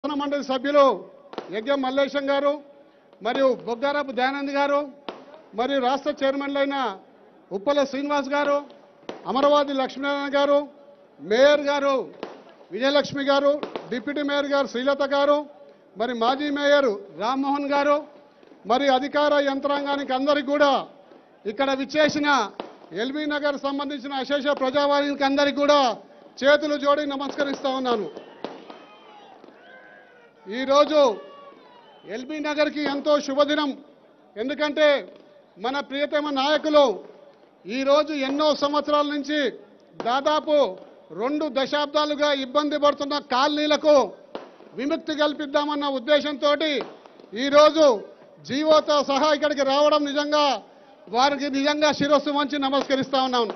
శాసన మండలి సభ్యులు యజ్ఞ మల్లేశం గారు మరియు బొగ్గారపు దయానంద్ గారు మరియు రాష్ట్ర చైర్మన్లైన ఉప్పల శ్రీనివాస్ గారు అమరవాది లక్ష్మీనారాయణ గారు మేయర్ గారు విజయలక్ష్మి గారు డిప్యూటీ మేయర్ గారు శ్రీలత గారు మరి మాజీ మేయర్ రామ్మోహన్ గారు మరి అధికార యంత్రాంగానికి అందరికీ కూడా ఇక్కడ విచ్చేసిన ఎల్బీ నగర్ సంబంధించిన అశేష ప్రజావాహినికి అందరికీ కూడా చేతులు జోడి నమస్కరిస్తా ఉన్నాను ఈరోజు ఎల్బీ నగర్కి ఎంతో శుభదినం ఎందుకంటే మన ప్రియతమ నాయకులు ఈరోజు ఎన్నో సంవత్సరాల నుంచి దాదాపు రెండు దశాబ్దాలుగా ఇబ్బంది పడుతున్న కాలనీలకు విముక్తి కల్పిద్దామన్న ఉద్దేశంతో ఈరోజు జీవోతో సహా ఇక్కడికి రావడం నిజంగా వారికి నిజంగా శిరస్సు వంచి నమస్కరిస్తా ఉన్నాను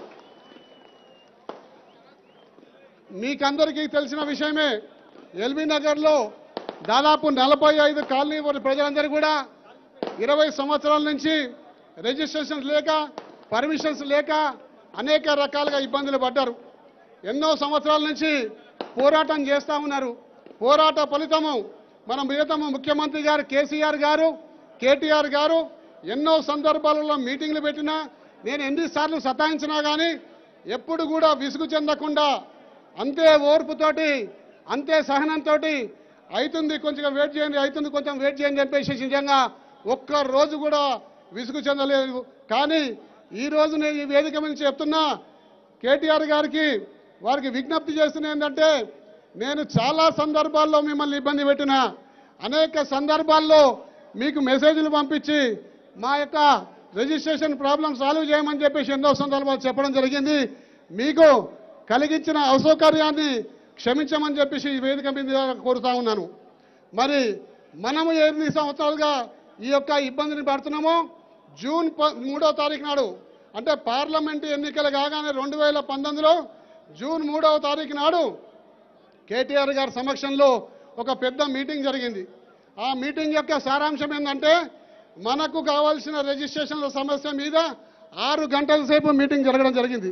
మీకందరికీ తెలిసిన విషయమే ఎల్బీ నగర్లో దాదాపు నలభై ఐదు కాలనీ వారి ప్రజలందరూ కూడా ఇరవై సంవత్సరాల నుంచి రిజిస్ట్రేషన్స్ లేక పర్మిషన్స్ లేక అనేక రకాలుగా ఇబ్బందులు పడ్డారు ఎన్నో సంవత్సరాల నుంచి పోరాటం చేస్తూ ఉన్నారు పోరాట ఫలితము మన ప్రియతమ ముఖ్యమంత్రి గారు కేసీఆర్ గారు కేటీఆర్ గారు ఎన్నో సందర్భాలలో మీటింగ్లు పెట్టినా నేను ఎన్నిసార్లు సతాయించినా కానీ ఎప్పుడు కూడా విసుగు చెందకుండా అంతే ఓర్పుతోటి అంతే సహనంతో అవుతుంది కొంచెం వెయిట్ చేయండి అవుతుంది కొంచెం వెయిట్ చేయండి చెప్పేసి నిజంగా ఒక్క రోజు కూడా విసుగు చెందలేదు కానీ ఈ రోజు నేను ఈ వేదిక నుంచి చెప్తున్నా కేటీఆర్ గారికి వారికి విజ్ఞప్తి చేస్తున్నా ఏంటంటే నేను చాలా సందర్భాల్లో మిమ్మల్ని ఇబ్బంది పెట్టిన అనేక సందర్భాల్లో మీకు మెసేజ్లు పంపించి మా యొక్క రిజిస్ట్రేషన్ ప్రాబ్లం సాల్వ్ చేయమని చెప్పేసి ఎన్నో సందర్భాలు చెప్పడం జరిగింది మీకు కలిగించిన అసౌకర్యాన్ని క్షమించమని చెప్పేసి ఈ వేదిక మీద కోరుతా ఉన్నాను మరి మనము ఎనిమిది సంవత్సరాలుగా ఈ యొక్క ఇబ్బందిని పడుతున్నామో జూన్ ప- మూడో తారీఖు నాడు అంటే పార్లమెంటు ఎన్నికలు కాగానే రెండు వేల పంతొమ్మిదిలో జూన్ మూడవ తారీఖు నాడు కేటీఆర్ గారి సమక్షంలో ఒక పెద్ద మీటింగ్ జరిగింది ఆ మీటింగ్ యొక్క సారాంశం ఏంటంటే మనకు కావాల్సిన రిజిస్ట్రేషన్ల సమస్య మీద ఆరు గంటల సేపు మీటింగ్ జరగడం జరిగింది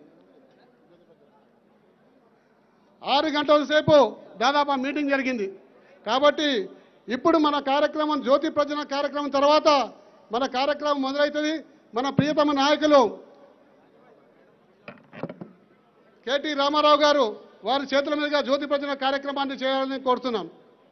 ఆరు గంటల సేపు దాదాపు ఆ మీటింగ్ జరిగింది కాబట్టి ఇప్పుడు మన కార్యక్రమం జ్యోతి ప్రజల కార్యక్రమం తర్వాత మన కార్యక్రమం మొదలవుతుంది మన ప్రియతమ నాయకులు కేటీ రామారావు గారు వారి చేతుల మీదుగా జ్యోతి ప్రజల కార్యక్రమాన్ని చేయాలని కోరుతున్నాం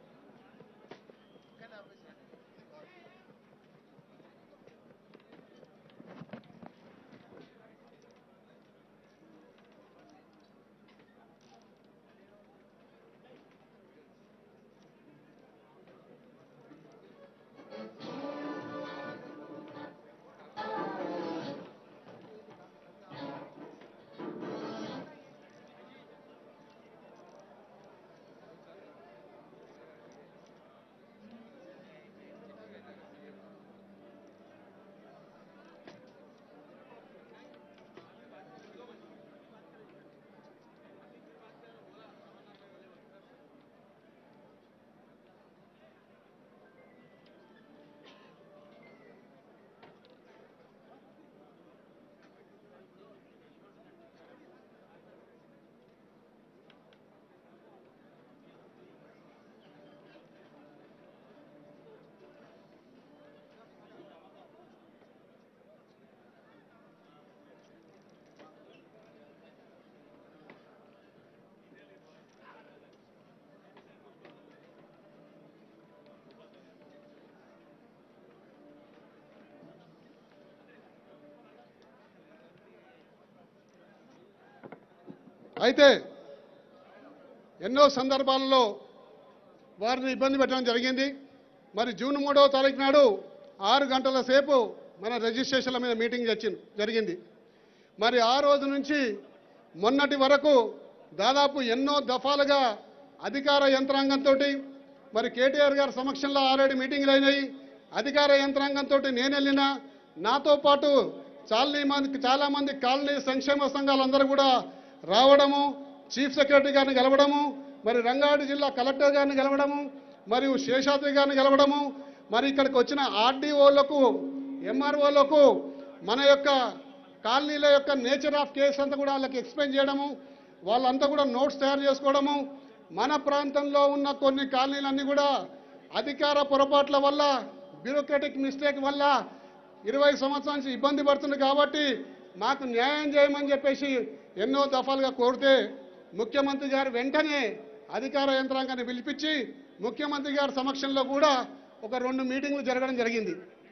అయితే ఎన్నో సందర్భాలలో వారిని ఇబ్బంది పెట్టడం జరిగింది మరి జూన్ మూడవ తారీఖు నాడు ఆరు గంటల సేపు మన రిజిస్ట్రేషన్ల మీద మీటింగ్ వచ్చింది జరిగింది మరి ఆ రోజు నుంచి మొన్నటి వరకు దాదాపు ఎన్నో దఫాలుగా అధికార యంత్రాంగంతో మరి కేటీఆర్ గారి సమక్షంలో ఆల్రెడీ మీటింగ్లు అయినాయి అధికార యంత్రాంగంతో నేను వెళ్ళినా నాతో పాటు చాలా మంది చాలా మంది కాలనీ సంక్షేమ సంఘాలందరూ కూడా రావడము చీఫ్ సెక్రటరీ గారిని కలవడము మరి రంగారెడ్డి జిల్లా కలెక్టర్ గారిని కలవడము మరియు శేషాద్రి గారిని కలవడము మరి ఇక్కడికి వచ్చిన ఆర్డీఓలకు ఎంఆర్ఓలకు మన యొక్క కాలనీల యొక్క నేచర్ ఆఫ్ కేస్ అంతా కూడా వాళ్ళకి ఎక్స్ప్లెయిన్ చేయడము వాళ్ళంతా కూడా నోట్స్ తయారు చేసుకోవడము మన ప్రాంతంలో ఉన్న కొన్ని కాలనీలన్నీ కూడా అధికార పొరపాట్ల వల్ల బ్యూరోక్రటిక్ మిస్టేక్ వల్ల ఇరవై సంవత్సరాల నుంచి ఇబ్బంది పడుతుంది కాబట్టి మాకు న్యాయం చేయమని చెప్పేసి ఎన్నో దఫాలుగా కోరితే ముఖ్యమంత్రి గారు వెంటనే అధికార యంత్రాంగాన్ని పిలిపించి ముఖ్యమంత్రి గారి సమక్షంలో కూడా ఒక రెండు మీటింగ్లు జరగడం జరిగింది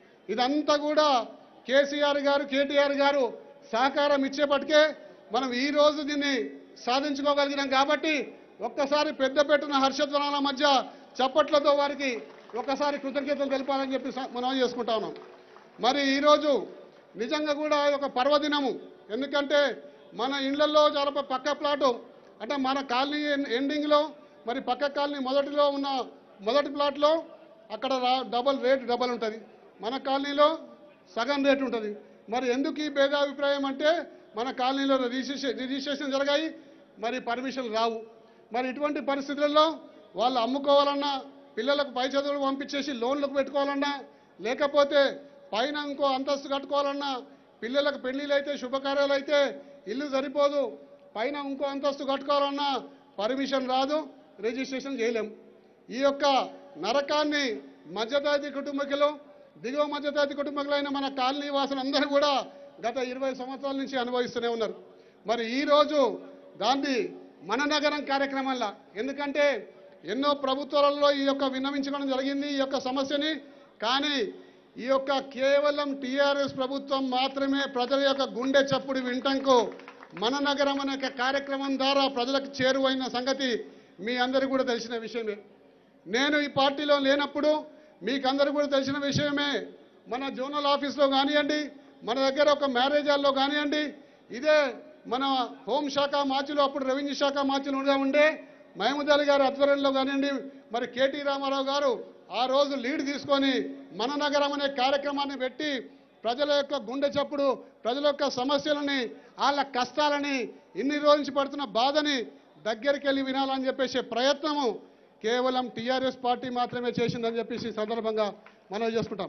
ఇదంతా కూడా కేసీఆర్ గారు కేటీఆర్ గారు సహకారం ఇచ్చేపటికే మనం ఈ రోజు దీన్ని సాధించుకోగలిగినాం కాబట్టి ఒక్కసారి పెద్ద పెట్టిన హర్షధ్వనాల మధ్య చప్పట్లతో వారికి ఒక్కసారి కృతజ్ఞతలు తెలపాలని చెప్పి స- మనం చేసుకుంటా ఉన్నాం మరి ఈరోజు నిజంగా కూడా ఒక పర్వదినము ఎందుకంటే మన ఇళ్లలో చాలా ప- పక్క ప్లాటు అంటే మన కాలనీ ఎన్- ఎండింగ్లో మరి పక్క కాలనీ మొదటిలో ఉన్న మొదటి ప్లాట్లో అక్కడ రా- డబల్ రేట్ డబల్ ఉంటుంది మన కాలనీలో సగం రేట్ ఉంటుంది మరి ఎందుకు ఈ భేదాభిప్రాయం అంటే మన కాలనీలో రిజిస్ట్రేషన్ రిజిస్ట్రేషన్ జరగాయి మరి పర్మిషన్ రావు మరి ఇటువంటి పరిస్థితులలో వాళ్ళు అమ్ముకోవాలన్నా పిల్లలకు పై చదువులు పంపించేసి లోన్లకు పెట్టుకోవాలన్నా లేకపోతే పైన ఇంకో అంతస్తు కట్టుకోవాలన్నా పిల్లలకు పెళ్లిళ్ళు అయితే శుభకార్యాలు అయితే ఇల్లు సరిపోదు పైన ఇంకో అంతస్తు కట్టుకోవాలన్నా పర్మిషన్ రాదు రిజిస్ట్రేషన్ చేయలేం ఈ యొక్క నరకాన్ని మధ్యతరగతి కుటుంబకులు దిగువ మధ్యతరగతి కుటుంబకులైన మన కాలనీ వాసులందరూ కూడా గత ఇరవై సంవత్సరాల నుంచి అనుభవిస్తూనే ఉన్నారు మరి ఈ రోజు దాన్ని మన నగరం కార్యక్రమంలో ఎందుకంటే ఎన్నో ప్రభుత్వాలలో ఈ యొక్క విన్నవించడం జరిగింది ఈ యొక్క సమస్యని కానీ ఈ యొక్క కేవలం టీఆర్ఎస్ ప్రభుత్వం మాత్రమే ప్రజల యొక్క గుండె చప్పుడు వింటంకు మన నగరం అనే ఒక కార్యక్రమం ద్వారా ప్రజలకు చేరువైన సంగతి మీ అందరికీ కూడా తెలిసిన విషయమే నేను ఈ పార్టీలో లేనప్పుడు మీకందరూ కూడా తెలిసిన విషయమే మన జోనల్ ఆఫీస్లో కానివ్వండి మన దగ్గర ఒక మ్యారేజ్ హాల్లో కానివ్వండి ఇదే మన హోంశాఖ మార్చిలో అప్పుడు రెవెన్యూ శాఖ మార్చిలో ఉండే మహమూద్ అలీ గారి ఆధ్వర్యంలో కానివ్వండి మరి కేటీ రామారావు గారు ఆ రోజు లీడ్ తీసుకొని మన నగరం అనే కార్యక్రమాన్ని పెట్టి ప్రజల యొక్క గుండె చప్పుడు ప్రజల యొక్క సమస్యలని వాళ్ళ కష్టాలని ఇన్ని రోజు నుంచి పడుతున్న బాధని దగ్గరికి వెళ్ళి వినాలని చెప్పేసి ప్రయత్నము కేవలం టీఆర్ఎస్ పార్టీ మాత్రమే చేసిందని చెప్పేసి ఈ సందర్భంగా మనం చేసుకుంటాం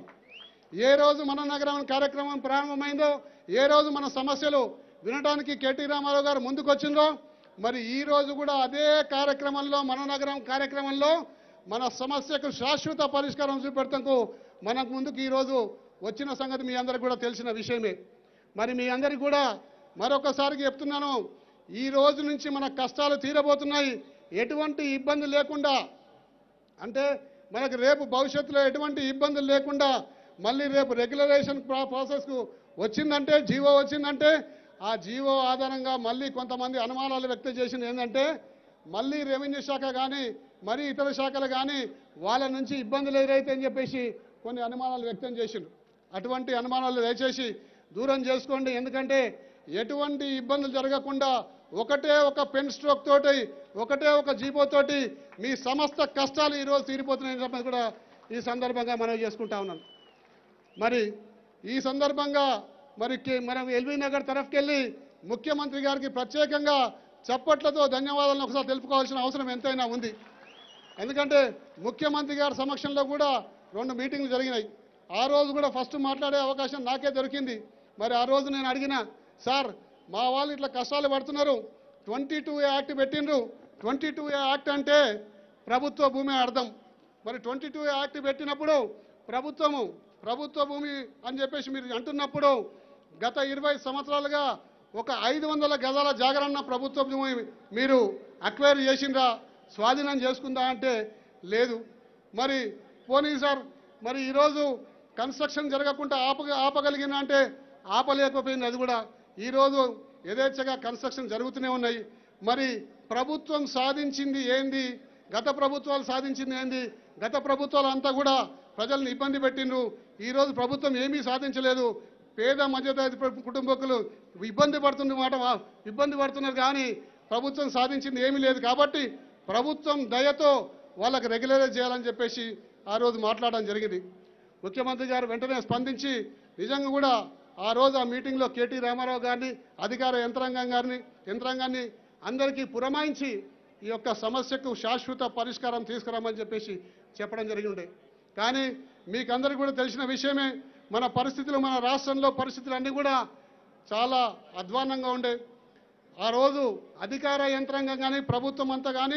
ఏ రోజు మన నగరం కార్యక్రమం ప్రారంభమైందో ఏ రోజు మన సమస్యలు వినడానికి కేటీ రామారావు గారు ముందుకు వచ్చిందో మరి ఈ రోజు కూడా అదే కార్యక్రమంలో మన నగరం కార్యక్రమంలో మన సమస్యకు శాశ్వత పరిష్కారం చూపెడతాకు మనకు ముందుకు ఈరోజు వచ్చిన సంగతి మీ అందరికి కూడా తెలిసిన విషయమే మరి మీ అందరికి కూడా మరొకసారి చెప్తున్నాను ఈ రోజు నుంచి మన కష్టాలు తీరబోతున్నాయి ఎటువంటి ఇబ్బంది లేకుండా అంటే మనకు రేపు భవిష్యత్తులో ఎటువంటి ఇబ్బందులు లేకుండా మళ్ళీ రేపు రెగ్యులరేషన్ ప్రా- ప్రాసెస్కు వచ్చిందంటే జీవో వచ్చిందంటే ఆ జీవో ఆధారంగా మళ్ళీ కొంతమంది అనుమానాలు వ్యక్తం చేసింది ఏంటంటే మళ్ళీ రెవెన్యూ శాఖ కానీ మరి ఇతర శాఖలు కానీ వాళ్ళ నుంచి ఇబ్బందులు ఎదురైతే అని చెప్పేసి కొన్ని అనుమానాలు వ్యక్తం చేసిండ్రు అటువంటి అనుమానాలు దయచేసి దూరం చేసుకోండి ఎందుకంటే ఎటువంటి ఇబ్బందులు జరగకుండా ఒకటే ఒక పెన్ స్ట్రోక్ తోటి ఒకటే ఒక జీపో తోటి మీ సమస్త కష్టాలు ఈరోజు తీరిపోతున్నాయని చెప్పి కూడా ఈ సందర్భంగా మనం చేసుకుంటా ఉన్నాను మరి ఈ సందర్భంగా మరి కే- మనం ఎల్బీ నగర్ తరఫుకెళ్ళి ముఖ్యమంత్రి గారికి ప్రత్యేకంగా చప్పట్లతో ధన్యవాదాలను ఒకసారి తెలుపుకోవాల్సిన అవసరం ఎంతైనా ఉంది ఎందుకంటే ముఖ్యమంత్రి గారి సమక్షంలో కూడా రెండు మీటింగ్లు జరిగినాయి ఆ రోజు కూడా ఫస్ట్ మాట్లాడే అవకాశం నాకే దొరికింది మరి ఆ రోజు నేను అడిగిన సార్ మా వాళ్ళు ఇట్లా కష్టాలు పడుతున్నారు ట్వంటీ టూ యాక్ట్ పెట్టిండ్రు ట్వంటీ టూ యాక్ట్ అంటే ప్రభుత్వ భూమి అర్థం మరి ట్వంటీ టూ యాక్ట్ పెట్టినప్పుడు ప్రభుత్వము ప్రభుత్వ భూమి అని చెప్పేసి మీరు అంటున్నప్పుడు గత ఇరవై సంవత్సరాలుగా ఒక ఐదు వందల గజాల జాగరణ ప్రభుత్వ భూమి మీరు అక్వైర్ చేసిందా స్వాధీనం చేసుకుందా అంటే లేదు మరి పోనీ సార్ మరి ఈరోజు కన్స్ట్రక్షన్ జరగకుండా ఆపగ ఆపగలిగిన అంటే ఆపలేకపోయింది అది కూడా ఈరోజు యథేచ్ఛగా కన్స్ట్రక్షన్ జరుగుతూనే ఉన్నాయి మరి ప్రభుత్వం సాధించింది ఏంది గత ప్రభుత్వాలు సాధించింది ఏంది గత ప్రభుత్వాలు అంతా కూడా ప్రజల్ని ఇబ్బంది పెట్టిండ్రు ఈరోజు ప్రభుత్వం ఏమీ సాధించలేదు పేద మధ్యతరగతి ప్ర- కుటుంబకులు ఇబ్బంది పడుతున్న మాట వా- ఇబ్బంది పడుతున్నారు కానీ ప్రభుత్వం సాధించింది ఏమీ లేదు కాబట్టి ప్రభుత్వం దయతో వాళ్ళకి రెగ్యులరైజ్ చేయాలని చెప్పేసి ఆ రోజు మాట్లాడడం జరిగింది ముఖ్యమంత్రి గారు వెంటనే స్పందించి నిజంగా కూడా ఆ రోజు ఆ మీటింగ్లో కేటీ రామారావు గారిని అధికార యంత్రాంగం గారిని యంత్రాంగాన్ని అందరికీ పురమాయించి ఈ యొక్క సమస్యకు శాశ్వత పరిష్కారం తీసుకురామని చెప్పేసి చెప్పడం జరిగి ఉండే కానీ మీకందరికీ కూడా తెలిసిన విషయమే మన పరిస్థితులు మన రాష్ట్రంలో పరిస్థితులు అన్నీ కూడా చాలా అధ్వాన్నంగా ఉండే ఆ రోజు అధికార యంత్రాంగం కానీ ప్రభుత్వం అంతా కానీ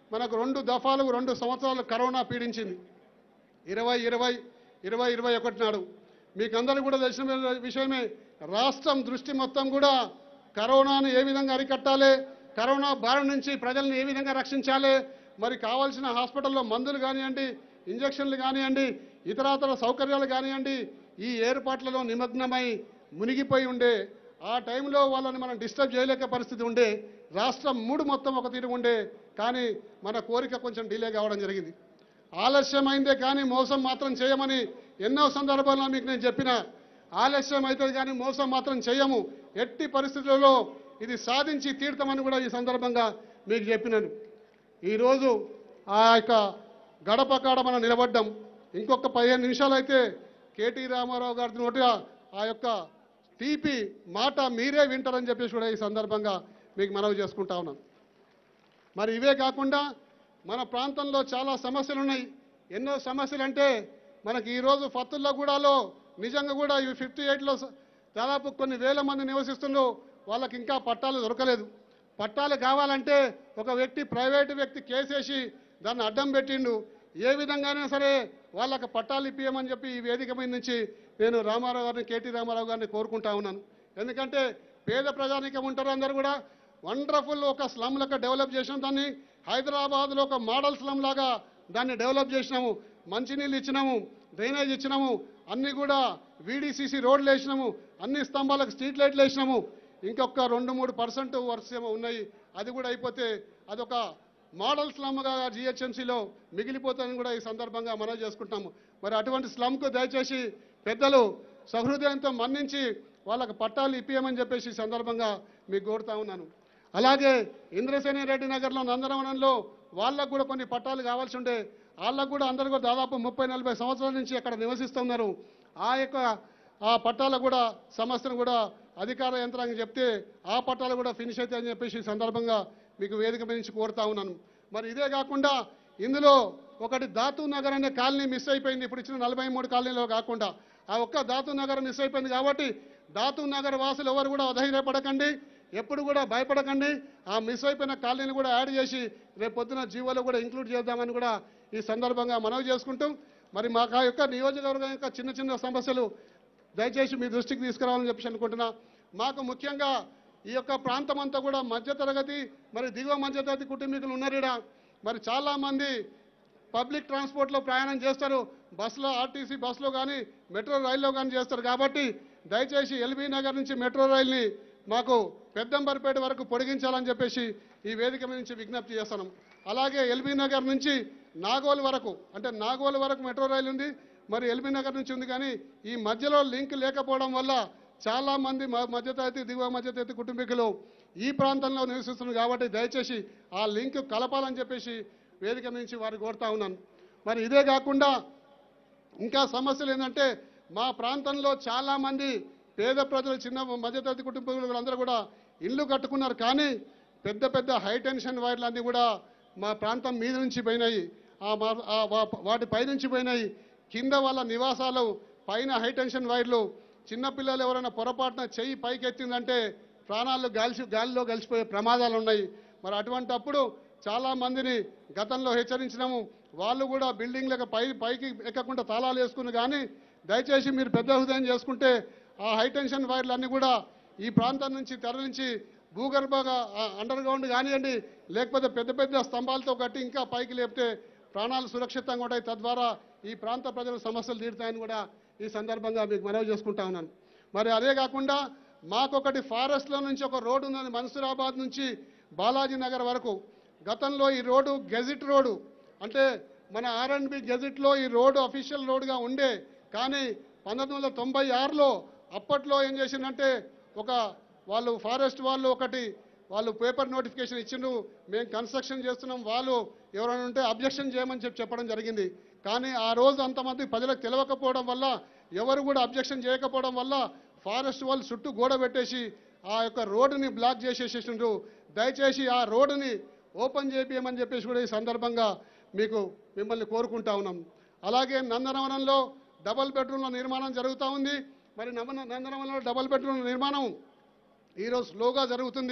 మనకు రెండు దఫాలు రెండు సంవత్సరాలు కరోనా పీడించింది ఇరవై ఇరవై ఇరవై ఇరవై ఒకటి నాడు మీకందరూ కూడా తెలిసిన విషయమే రాష్ట్రం దృష్టి మొత్తం కూడా కరోనాను ఏ విధంగా అరికట్టాలి కరోనా బారి నుంచి ప్రజల్ని ఏ విధంగా రక్షించాలి మరి కావాల్సిన హాస్పిటల్లో మందులు కానివ్వండి ఇంజక్షన్లు కానివ్వండి ఇతరాతర సౌకర్యాలు కానివ్వండి ఈ ఏర్పాట్లలో నిమగ్నమై మునిగిపోయి ఉండే ఆ టైంలో వాళ్ళని మనం డిస్టర్బ్ చేయలేక పరిస్థితి ఉండే రాష్ట్రం మూడు మొత్తం ఒక తీరు ఉండే కానీ మన కోరిక కొంచెం డిలే కావడం జరిగింది ఆలస్యమైందే కానీ మోసం మాత్రం చేయమని ఎన్నో సందర్భాల్లో మీకు నేను చెప్పిన ఆలస్యం అవుతుంది కానీ మోసం మాత్రం చేయము ఎట్టి పరిస్థితులలో ఇది సాధించి తీర్థమని కూడా ఈ సందర్భంగా మీకు చెప్పినాను ఈరోజు ఆ యొక్క గడప కాడ మనం నిలబడ్డం ఇంకొక పదిహేను నిమిషాలు అయితే కేటీ రామారావు గారి నోటిగా ఆ యొక్క తీపి మాట మీరే వింటారని చెప్పేసి కూడా ఈ సందర్భంగా మీకు మనవి చేసుకుంటా ఉన్నాను మరి ఇవే కాకుండా మన ప్రాంతంలో చాలా సమస్యలు ఉన్నాయి ఎన్నో సమస్యలు అంటే మనకి ఈరోజు ఫత్తుల్లగూడలో నిజంగా కూడా ఇవి ఫిఫ్టీ ఎయిట్లో దాదాపు కొన్ని వేల మంది నివసిస్తుండ్రు వాళ్ళకి ఇంకా పట్టాలు దొరకలేదు పట్టాలు కావాలంటే ఒక వ్యక్తి ప్రైవేటు వ్యక్తి కేసేసి దాన్ని అడ్డం పెట్టిండు ఏ విధంగానే సరే వాళ్ళకి పట్టాలు ఇప్పియమని చెప్పి ఈ వేదిక మీద నుంచి నేను రామారావు గారిని కేటీ రామారావు గారిని కోరుకుంటా ఉన్నాను ఎందుకంటే పేద ప్రజానికం ఉంటారు అందరూ కూడా వండర్ఫుల్ ఒక స్లమ్ లెక్క డెవలప్ చేసినాం దాన్ని హైదరాబాద్లో ఒక మోడల్ స్లమ్ లాగా దాన్ని డెవలప్ చేసినాము మంచినీళ్ళు ఇచ్చినాము డ్రైనేజ్ ఇచ్చినాము అన్ని కూడా వీడీసీసీ రోడ్లు వేసినాము అన్ని స్తంభాలకు స్ట్రీట్ లైట్లు వేసినాము ఇంకొక రెండు మూడు పర్సెంట్ వర్క్స్ ఏమో ఉన్నాయి అది కూడా అయిపోతే అదొక మోడల్ స్లమ్గా జిహెచ్ఎంసీలో మిగిలిపోతుందని కూడా ఈ సందర్భంగా మనం చేసుకుంటాము మరి అటువంటి స్లమ్కు దయచేసి పెద్దలు సహృదయంతో మన్నించి వాళ్ళకి పట్టాలు ఇప్పియమని చెప్పేసి ఈ సందర్భంగా మీకు కోరుతా ఉన్నాను అలాగే ఇంద్రసేని రెడ్డి నగర్లో నందనవనంలో వాళ్ళకు కూడా కొన్ని పట్టాలు కావాల్సి ఉండే వాళ్ళకు కూడా అందరూ కూడా దాదాపు ముప్పై నలభై సంవత్సరాల నుంచి అక్కడ నివసిస్తున్నారు ఆ యొక్క ఆ పట్టాల కూడా సమస్యను కూడా అధికార యంత్రాంగం చెప్తే ఆ పట్టాలు కూడా ఫినిష్ అవుతాయని చెప్పేసి ఈ సందర్భంగా మీకు వేదిక మీద నుంచి కోరుతా ఉన్నాను మరి ఇదే కాకుండా ఇందులో ఒకటి ధాతు నగర్ అనే కాలనీ మిస్ అయిపోయింది ఇప్పుడు ఇచ్చిన నలభై మూడు కాలనీలో కాకుండా ఆ ఒక్క ధాతు నగర్ మిస్ అయిపోయింది కాబట్టి ధాతు నగర్ వాసులు ఎవరు కూడా అధైర్యపడకండి ఎప్పుడు కూడా భయపడకండి ఆ మిస్ అయిపోయిన కాలనీని కూడా యాడ్ చేసి రేపు పొద్దున జీవోలో కూడా ఇంక్లూడ్ చేద్దామని కూడా ఈ సందర్భంగా మనవి చేసుకుంటూ మరి మాకు ఆ యొక్క నియోజకవర్గం యొక్క చిన్న చిన్న సమస్యలు దయచేసి మీ దృష్టికి తీసుకురావాలని చెప్పేసి అనుకుంటున్నా మాకు ముఖ్యంగా ఈ యొక్క ప్రాంతం అంతా కూడా మధ్యతరగతి మరి దిగువ మధ్యతరగతి కుటుంబీకులు ఉన్నారు ఈడ మరి చాలామంది పబ్లిక్ ట్రాన్స్పోర్ట్లో ప్రయాణం చేస్తారు బస్సులో ఆర్టీసీ బస్సులో కానీ మెట్రో రైల్లో కానీ చేస్తారు కాబట్టి దయచేసి ఎల్బీ నగర్ నుంచి మెట్రో రైల్ని మాకు పెద్దంబరిపేట వరకు పొడిగించాలని చెప్పేసి ఈ వేదిక మీద నుంచి విజ్ఞప్తి చేస్తున్నాం అలాగే ఎల్బీ నగర్ నుంచి నాగోల్ వరకు అంటే నాగోల్ వరకు మెట్రో రైలు ఉంది మరి ఎల్బీ నగర్ నుంచి ఉంది కానీ ఈ మధ్యలో లింక్ లేకపోవడం వల్ల చాలా మంది మ- మధ్యతరగతి దిగువ మధ్యతరగతి కుటుంబీకులు ఈ ప్రాంతంలో నివసిస్తున్నారు కాబట్టి దయచేసి ఆ లింక్ కలపాలని చెప్పేసి వేదిక నుంచి వారు కోరుతా ఉన్నాను మరి ఇదే కాకుండా ఇంకా సమస్యలు ఏంటంటే మా ప్రాంతంలో చాలా మంది పేద ప్రజలు చిన్న మధ్యతరగతి కుటుంబీకులు అందరూ కూడా ఇల్లు కట్టుకున్నారు కానీ పెద్ద పెద్ద హై టెన్షన్ వైర్లు అన్నీ కూడా మా ప్రాంతం మీద నుంచి పోయినాయి ఆ మా- ఆ వా- వాటి పైనుంచి పోయినాయి కింద వాళ్ళ నివాసాలు పైన హై టెన్షన్ వైర్లు చిన్నపిల్లలు ఎవరైనా పొరపాటున చెయ్యి పైకి ఎత్తిందంటే ప్రాణాలు గాల్చి గాలిలో కలిసిపోయే ప్రమాదాలు ఉన్నాయి మరి అటువంటి అప్పుడు చాలా మందిని గతంలో హెచ్చరించినాము వాళ్ళు కూడా బిల్డింగ్లకు పై పైకి ఎక్కకుండా తాళాలు వేసుకుని కానీ దయచేసి మీరు పెద్ద హృదయం చేసుకుంటే ఆ హై టెన్షన్ వైర్లు అన్నీ కూడా ఈ ప్రాంతం నుంచి తరలించి భూగర్భగా అండర్ గ్రౌండ్ కానివ్వండి లేకపోతే పెద్ద పెద్ద స్తంభాలతో కట్టి ఇంకా పైకి లేపితే ప్రాణాలు సురక్షితంగా ఉంటాయి తద్వారా ఈ ప్రాంత ప్రజల సమస్యలు తీరుతాయని కూడా ఈ సందర్భంగా మీకు మనవి చేసుకుంటా ఉన్నాను మరి అదే కాకుండా మాకొకటి ఫారెస్ట్లో నుంచి ఒక రోడ్డు ఉన్నది మన్సూరాబాద్ నుంచి బాలాజీ నగర్ వరకు గతంలో ఈ రోడ్డు గెజిట్ రోడ్డు అంటే మన ఆర్ అండ్ బి గెజిట్లో ఈ రోడ్డు అఫీషియల్ రోడ్డుగా ఉండే కానీ పంతొమ్మిది వందల తొంభై ఆరులో అప్పట్లో ఏం చేసిందంటే ఒక వాళ్ళు ఫారెస్ట్ వాళ్ళు ఒకటి వాళ్ళు పేపర్ నోటిఫికేషన్ ఇచ్చిండ్రు మేము కన్స్ట్రక్షన్ చేస్తున్నాం వాళ్ళు ఎవరైనా ఉంటే అబ్జెక్షన్ చేయమని చెప్పి చెప్పడం జరిగింది కానీ ఆ రోజు అంతమంది ప్రజలకు తెలియకపోవడం వల్ల ఎవరు కూడా అబ్జెక్షన్ చేయకపోవడం వల్ల ఫారెస్ట్ వాళ్ళు చుట్టూ గోడ పెట్టేసి ఆ యొక్క రోడ్డుని బ్లాక్ చేసేసేసిండ్రు దయచేసి ఆ రోడ్డుని ఓపెన్ చేపియమని చెప్పేసి కూడా ఈ సందర్భంగా మీకు మిమ్మల్ని కోరుకుంటా ఉన్నాం అలాగే నందనవనంలో డబల్ బెడ్రూమ్ల నిర్మాణం జరుగుతూ ఉంది మరి నమన నందనవనంలో డబల్ బెడ్రూమ్ల నిర్మాణం ఈరోజు స్లోగా జరుగుతుంది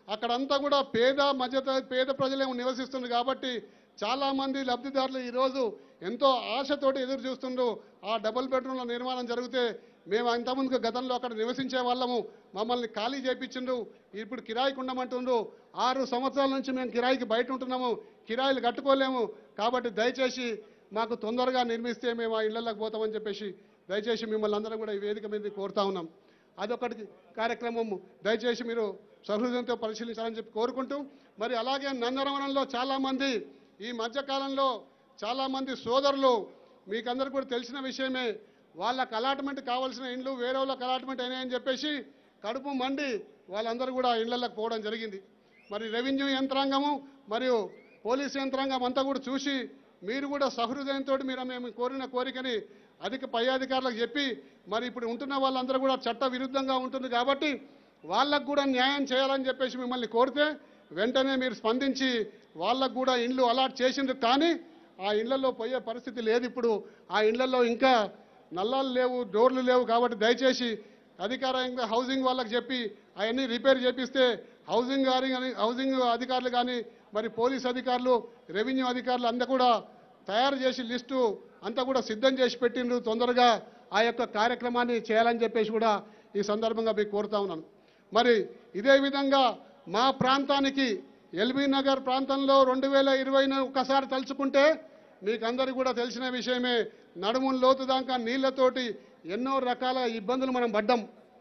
అక్కడంతా కూడా పేద మధ్య పేద ప్రజలే నివసిస్తుంది కాబట్టి చాలా మంది లబ్ధిదారులు ఈరోజు ఎంతో ఆశతోటి ఎదురు చూస్తుండ్రు ఆ డబుల్ బెడ్రూమ్ల నిర్మాణం జరిగితే మేము ఇంతకుముందు గతంలో అక్కడ నివసించే వాళ్ళము మమ్మల్ని ఖాళీ చేయించిండ్రు ఇప్పుడు కిరాయికి ఉండమంటుండ్రు ఆరు సంవత్సరాల నుంచి మేము కిరాయికి బయట ఉంటున్నాము కిరాయిలు కట్టుకోలేము కాబట్టి దయచేసి మాకు తొందరగా నిర్మిస్తే మేము ఆ ఇళ్లలోకి పోతామని చెప్పేసి దయచేసి మిమ్మల్ని అందరం కూడా ఈ వేదిక మీద కోరుతా ఉన్నాం అదొకటి కార్యక్రమం దయచేసి మీరు సహృదయంతో పరిశీలించాలని చెప్పి కోరుకుంటూ మరి అలాగే నందనవనంలో చాలామంది ఈ మధ్యకాలంలో చాలామంది సోదరులు మీకందరికీ కూడా తెలిసిన విషయమే వాళ్ళకి అలాట్మెంట్ కావాల్సిన ఇండ్లు వేరే వాళ్ళకి అలాట్మెంట్ అయినాయని చెప్పేసి కడుపు మండి వాళ్ళందరూ కూడా ఇళ్లలోకి పోవడం జరిగింది మరి రెవెన్యూ యంత్రాంగము మరియు పోలీస్ యంత్రాంగం అంతా కూడా చూసి మీరు కూడా సహృదయంతో మీరు మేము కోరిన కోరికని అధిక పై అధికారులకు చెప్పి మరి ఇప్పుడు ఉంటున్న వాళ్ళందరూ కూడా చట్ట విరుద్ధంగా ఉంటుంది కాబట్టి వాళ్ళకు కూడా న్యాయం చేయాలని చెప్పేసి మిమ్మల్ని కోరితే వెంటనే మీరు స్పందించి వాళ్ళకు కూడా ఇండ్లు అలాట్ చేసిండ్రు కానీ ఆ ఇళ్లలో పోయే పరిస్థితి లేదు ఇప్పుడు ఆ ఇళ్లలో ఇంకా నల్లాలు లేవు డోర్లు లేవు కాబట్టి దయచేసి అధికారంగా హౌసింగ్ వాళ్ళకి చెప్పి అవన్నీ రిపేర్ చేపిస్తే హౌసింగ్ గారి కానీ హౌసింగ్ అధికారులు కానీ మరి పోలీస్ అధికారులు రెవెన్యూ అధికారులు అంతా కూడా తయారు చేసి లిస్టు అంతా కూడా సిద్ధం చేసి పెట్టిండ్రు తొందరగా ఆ యొక్క కార్యక్రమాన్ని చేయాలని చెప్పేసి కూడా ఈ సందర్భంగా మీకు కోరుతా ఉన్నాను మరి ఇదే విధంగా మా ప్రాంతానికి ఎల్బీ నగర్ ప్రాంతంలో రెండు వేల ఇరవైన ఒకసారి తలుచుకుంటే మీకు అందరికీ కూడా తెలిసిన విషయమే నడుముల లోతు దాకా నీళ్లతోటి ఎన్నో రకాల ఇబ్బందులు మనం పడ్డాం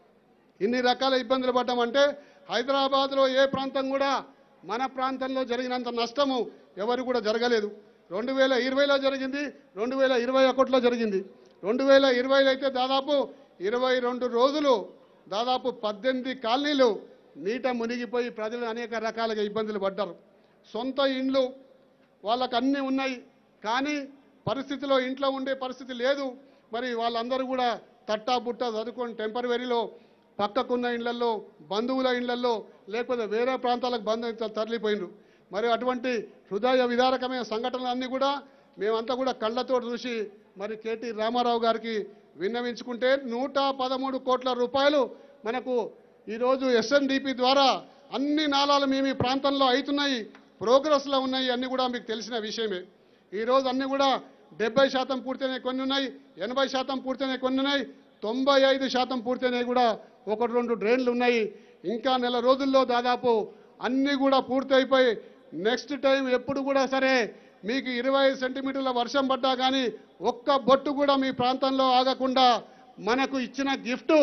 ఇన్ని రకాల ఇబ్బందులు పడ్డామంటే హైదరాబాద్లో ఏ ప్రాంతం కూడా మన ప్రాంతంలో జరిగినంత నష్టము ఎవరు కూడా జరగలేదు రెండు వేల ఇరవైలో జరిగింది రెండు వేల ఇరవై ఒకటిలో జరిగింది రెండు వేల ఇరవైలో అయితే దాదాపు ఇరవై రెండు రోజులు దాదాపు పద్దెనిమిది కాలనీలు నీట మునిగిపోయి ప్రజలు అనేక రకాలుగా ఇబ్బందులు పడ్డారు సొంత ఇండ్లు వాళ్ళకు అన్నీ ఉన్నాయి కానీ పరిస్థితిలో ఇంట్లో ఉండే పరిస్థితి లేదు మరి వాళ్ళందరూ కూడా తట్టా బుట్ట చదువుకొని టెంపరవరీలో పక్కకున్న ఇళ్లలో బంధువుల ఇళ్లలో లేకపోతే వేరే ప్రాంతాలకు బంధు తరలిపోయినరు మరి అటువంటి హృదయ విదారకమైన సంఘటనలన్నీ కూడా మేమంతా కూడా కళ్ళతో చూసి మరి కేటీ రామారావు గారికి విన్నవించుకుంటే నూట పదమూడు కోట్ల రూపాయలు మనకు ఈరోజు ఎస్ఎన్డిపి ద్వారా అన్ని నాళాలు మేము ఈ ప్రాంతంలో అవుతున్నాయి ప్రోగ్రెస్లో ఉన్నాయి అన్నీ కూడా మీకు తెలిసిన విషయమే ఈరోజు అన్నీ కూడా డెబ్బై శాతం పూర్తయినాయి కొన్ని ఉన్నాయి ఎనభై శాతం పూర్తయినాయి కొన్ని ఉన్నాయి తొంభై ఐదు శాతం పూర్తయినాయి కూడా ఒకటి రెండు డ్రైన్లు ఉన్నాయి ఇంకా నెల రోజుల్లో దాదాపు అన్నీ కూడా పూర్తయిపోయి నెక్స్ట్ టైం ఎప్పుడు కూడా సరే మీకు ఇరవై ఐదు సెంటీమీటర్ల వర్షం పడ్డా కానీ ఒక్క బొట్టు కూడా మీ ప్రాంతంలో ఆగకుండా మనకు ఇచ్చిన gift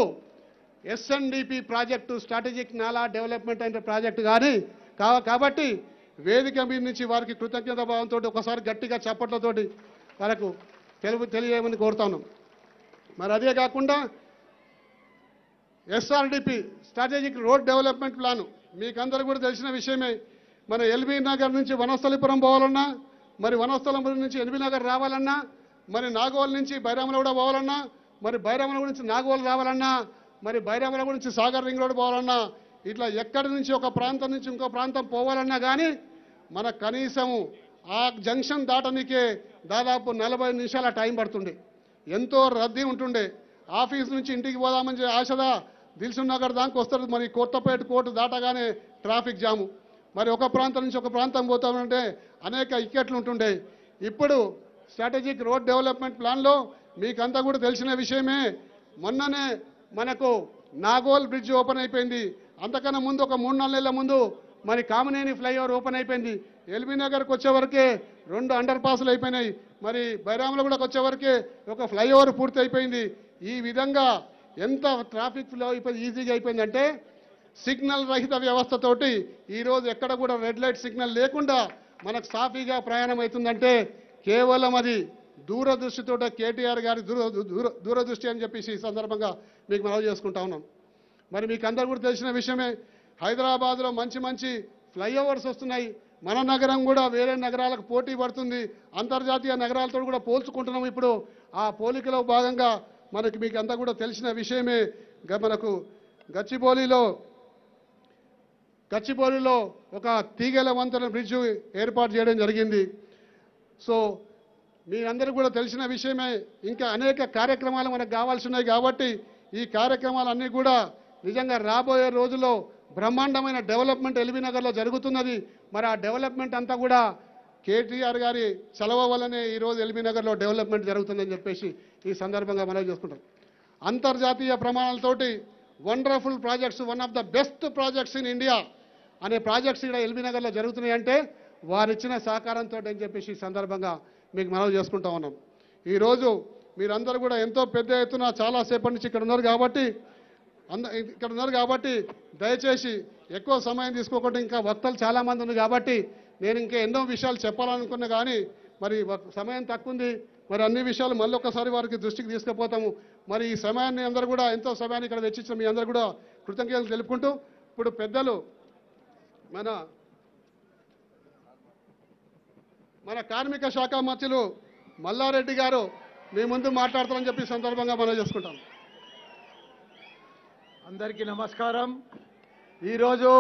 SNDP project strategic nala development అనే ప్రాజెక్టు కానీ కా- కాబట్టి వేదిక మీద నుంచి వారికి కృతజ్ఞత భావంతో ఒకసారి గట్టిగా చప్పట్లతోటి మనకు తెలుగు తెలియజేయమని కోరుతాను మరి అదే కాకుండా SRDP strategic road development plan మీకందరూ కూడా తెలిసిన విషయమే మన ఎల్బీ నగర్ నుంచి వనస్థలిపురం పోవాలన్నా మరి వనస్థలిపురం నుంచి ఎల్బీ నగర్ రావాలన్నా మరి నాగోల్ నుంచి బైరామలగూడ పోవాలన్నా మరి బైరామలగూడ నుంచి నాగోల్ రావాలన్నా మరి బైరామలగూడ నుంచి సాగర్ రింగ్ రోడ్ పోవాలన్నా ఇట్లా ఎక్కడి నుంచి ఒక ప్రాంతం నుంచి ఇంకో ప్రాంతం పోవాలన్నా కానీ మన కనీసము ఆ జంక్షన్ దాటనికే దాదాపు నలభై నిమిషాల టైం పడుతుండే ఎంతో రద్దీ ఉంటుండే ఆఫీస్ నుంచి ఇంటికి పోదామని చెప్పి ఆశదా దిల్సుఖ్ నగర్ దాకా వస్తారు మరి కొత్తపేట కోర్టు దాటగానే ట్రాఫిక్ జాము మరి ఒక ప్రాంతం నుంచి ఒక ప్రాంతం పోతామంటే అనేక ఇక్కట్లు ఉంటుండే ఇప్పుడు స్ట్రాటజిక్ రోడ్ డెవలప్మెంట్ ప్లాన్లో మీకంతా కూడా తెలిసిన విషయమే మొన్ననే మనకు నాగోల్ బ్రిడ్జ్ ఓపెన్ అయిపోయింది అంతకన్నా ముందు ఒక మూడు నాలుగు నెలల ముందు మరి కామనేని ఫ్లైఓవర్ ఓపెన్ అయిపోయింది ఎల్బీ నగర్కి వచ్చే వరకే రెండు అండర్ పాసులు అయిపోయినాయి మరి బైరాములగూడకు వచ్చే వరకే ఒక ఫ్లైఓవర్ పూర్తి అయిపోయింది ఈ విధంగా ఎంత ట్రాఫిక్ ఫ్లో అయిపోయి ఈజీగా అయిపోయిందంటే సిగ్నల్ రహిత వ్యవస్థతోటి ఈరోజు ఎక్కడ కూడా రెడ్ లైట్ సిగ్నల్ లేకుండా మనకు సాఫీగా ప్రయాణం అవుతుందంటే కేవలం అది దూరదృష్టితో కేటీఆర్ గారి దూర దూర దూరదృష్టి అని చెప్పేసి ఈ సందర్భంగా మీకు మనవి చేసుకుంటా ఉన్నాం మరి మీకు అందరు కూడా తెలిసిన విషయమే హైదరాబాద్లో మంచి మంచి ఫ్లైఓవర్స్ వస్తున్నాయి మన నగరం కూడా వేరే నగరాలకు పోటీ పడుతుంది అంతర్జాతీయ నగరాలతో కూడా పోల్చుకుంటున్నాం ఇప్పుడు ఆ పోలికలో భాగంగా మనకి మీకు అంతా కూడా తెలిసిన విషయమే గ- మనకు గచ్చిబౌలిలో గచ్చిబౌలిలో ఒక తీగల వంతెన బ్రిడ్జ్ ఏర్పాటు చేయడం జరిగింది సో మీ అందరికీ కూడా తెలిసిన విషయమే ఇంకా అనేక కార్యక్రమాలు మనకు కావాల్సి ఉన్నాయి కాబట్టి ఈ కార్యక్రమాలన్నీ కూడా నిజంగా రాబోయే రోజుల్లో బ్రహ్మాండమైన డెవలప్మెంట్ ఎల్బీ నగర్లో జరుగుతున్నది మరి ఆ డెవలప్మెంట్ అంతా కూడా కేటీఆర్ గారి చలవ వల్లనే ఈరోజు ఎల్బీ నగర్లో డెవలప్మెంట్ జరుగుతుందని చెప్పేసి ఈ సందర్భంగా మనం చేసుకుంటాం అంతర్జాతీయ ప్రమాణాలతోటి wonderful projects one of the best projects in India అనే ప్రాజెక్ట్స్ ఇక్కడ ఎల్బీ నగర్లో జరుగుతున్నాయి అంటే వారిచ్చిన సహకారంతో అని చెప్పేసి ఈ సందర్భంగా మీకు మనవి చేసుకుంటా ఉన్నాం ఈరోజు మీరందరూ కూడా ఎంతో పెద్ద ఎత్తున చాలాసేపటి నుంచి ఇక్కడ ఉన్నారు కాబట్టి అంద ఇక్కడ ఉన్నారు కాబట్టి దయచేసి ఎక్కువ సమయం తీసుకోకుండా ఇంకా వక్తలు చాలామంది ఉన్నారు కాబట్టి నేను ఇంకా ఎన్నో విషయాలు చెప్పాలనుకున్నా కానీ మరి వక్- సమయం తక్కువ ఉంది మరి అన్ని విషయాలు మళ్ళీ ఒక్కసారి వారికి దృష్టికి తీసుకుపోతాము మరి ఈ సమయాన్ని అందరూ కూడా ఎంతో సమయాన్ని ఇక్కడ వెచ్చించిన మీ అందరూ కూడా కృతజ్ఞతలు తెలుపుకుంటూ ఇప్పుడు పెద్దలు మన మన కార్మిక శాఖ మంత్రులు మల్లారెడ్డి గారు మీ ముందు మాట్లాడతారని చెప్పి ఈ సందర్భంగా మనం చేసుకుంటాం అందరికీ నమస్కారం ఈరోజు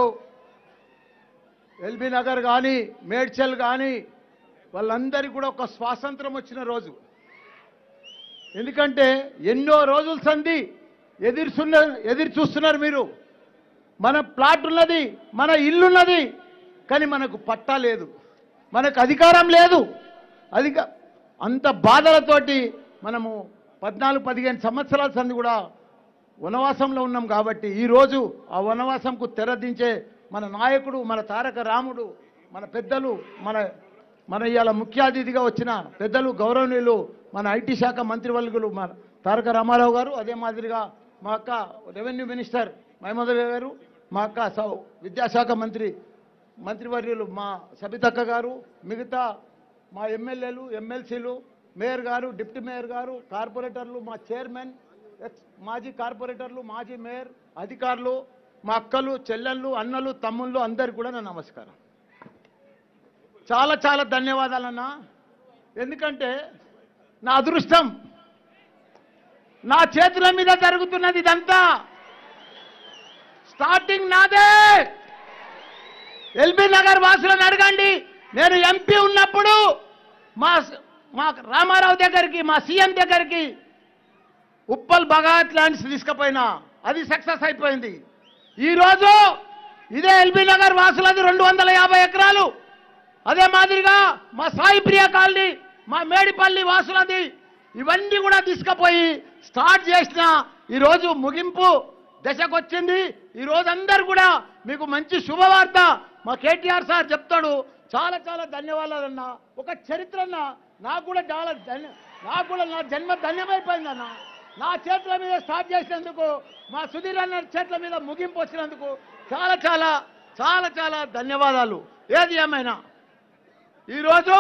ఎల్బీ నగర్ కానీ మేడ్చల్ కానీ వాళ్ళందరికీ కూడా ఒక స్వాతంత్రం వచ్చిన రోజు ఎందుకంటే ఎన్నో రోజుల సంధి ఎదురుస్తున్న ఎదురు చూస్తున్నారు మీరు మన ప్లాట్ ఉన్నది మన ఇల్లున్నది కానీ మనకు పట్టా లేదు మనకు అధికారం లేదు అధిక అంత బాధలతోటి మనము పద్నాలుగు పదిహేను సంవత్సరాల సంది కూడా వనవాసంలో ఉన్నాం కాబట్టి ఈరోజు ఆ వనవాసంకు తెరదించే మన నాయకుడు మన తారక రాముడు మన పెద్దలు మన మన ఇవాళ ముఖ్య అతిథిగా వచ్చిన పెద్దలు గౌరవనీయులు మన ఐటీ శాఖ మంత్రివర్గులు మన తారక రామారావు గారు అదే మాదిరిగా మా అక్క రెవెన్యూ మినిస్టర్ మహమూద్ గారు మా అక్క సౌ విద్యాశాఖ మంత్రి మంత్రివర్యులు మా సబితక్క గారు మిగతా మా ఎమ్మెల్యేలు ఎమ్మెల్సీలు మేయర్ గారు డిప్యూటీ మేయర్ గారు కార్పొరేటర్లు మా చైర్మన్ ఎక్స్ మాజీ కార్పొరేటర్లు మాజీ మేయర్ అధికారులు మా అక్కలు చెల్లెళ్ళు అన్నలు తమ్ముళ్ళు అందరికి కూడా నా నమస్కారం చాలా చాలా ధన్యవాదాలన్నా ఎందుకంటే నా అదృష్టం నా చేతుల మీద జరుగుతున్నది ఇదంతా స్టార్టింగ్ నాదే ఎల్బీ నగర్ వాసులను అడగండి నేను ఎంపీ ఉన్నప్పుడు మా మా రామారావు దగ్గరికి మా సీఎం దగ్గరికి ఉప్పల్ బగాయత్ ల్యాండ్స్ తీసుకుపోయినా అది సక్సెస్ అయిపోయింది ఈరోజు ఇదే ఎల్బీ నగర్ వాసులది రెండు వందల యాభై ఎకరాలు అదే మాదిరిగా మా సాయి ప్రియ కాలనీ మా మేడిపల్లి వాసులది ఇవన్నీ కూడా తీసుకుపోయి స్టార్ట్ చేసిన ఈరోజు ముగింపు దశకు వచ్చింది ఈ రోజు అందరు కూడా మీకు మంచి శుభవార్త మా కేటీఆర్ సార్ చెప్తాడు చాలా చాలా ధన్యవాదాలన్నా ఒక చరిత్ర అన్న నాకు కూడా చాలా ధన్య నాకు కూడా నా జన్మ ధన్యమైపోయిందన్న నా చేతుల మీద స్టార్ట్ చేసినందుకు మా సుధీర్ అన్న చేతుల మీద ముగింపు వచ్చినందుకు చాలా చాలా చాలా చాలా ధన్యవాదాలు ఏది ఏమైనా ఈరోజు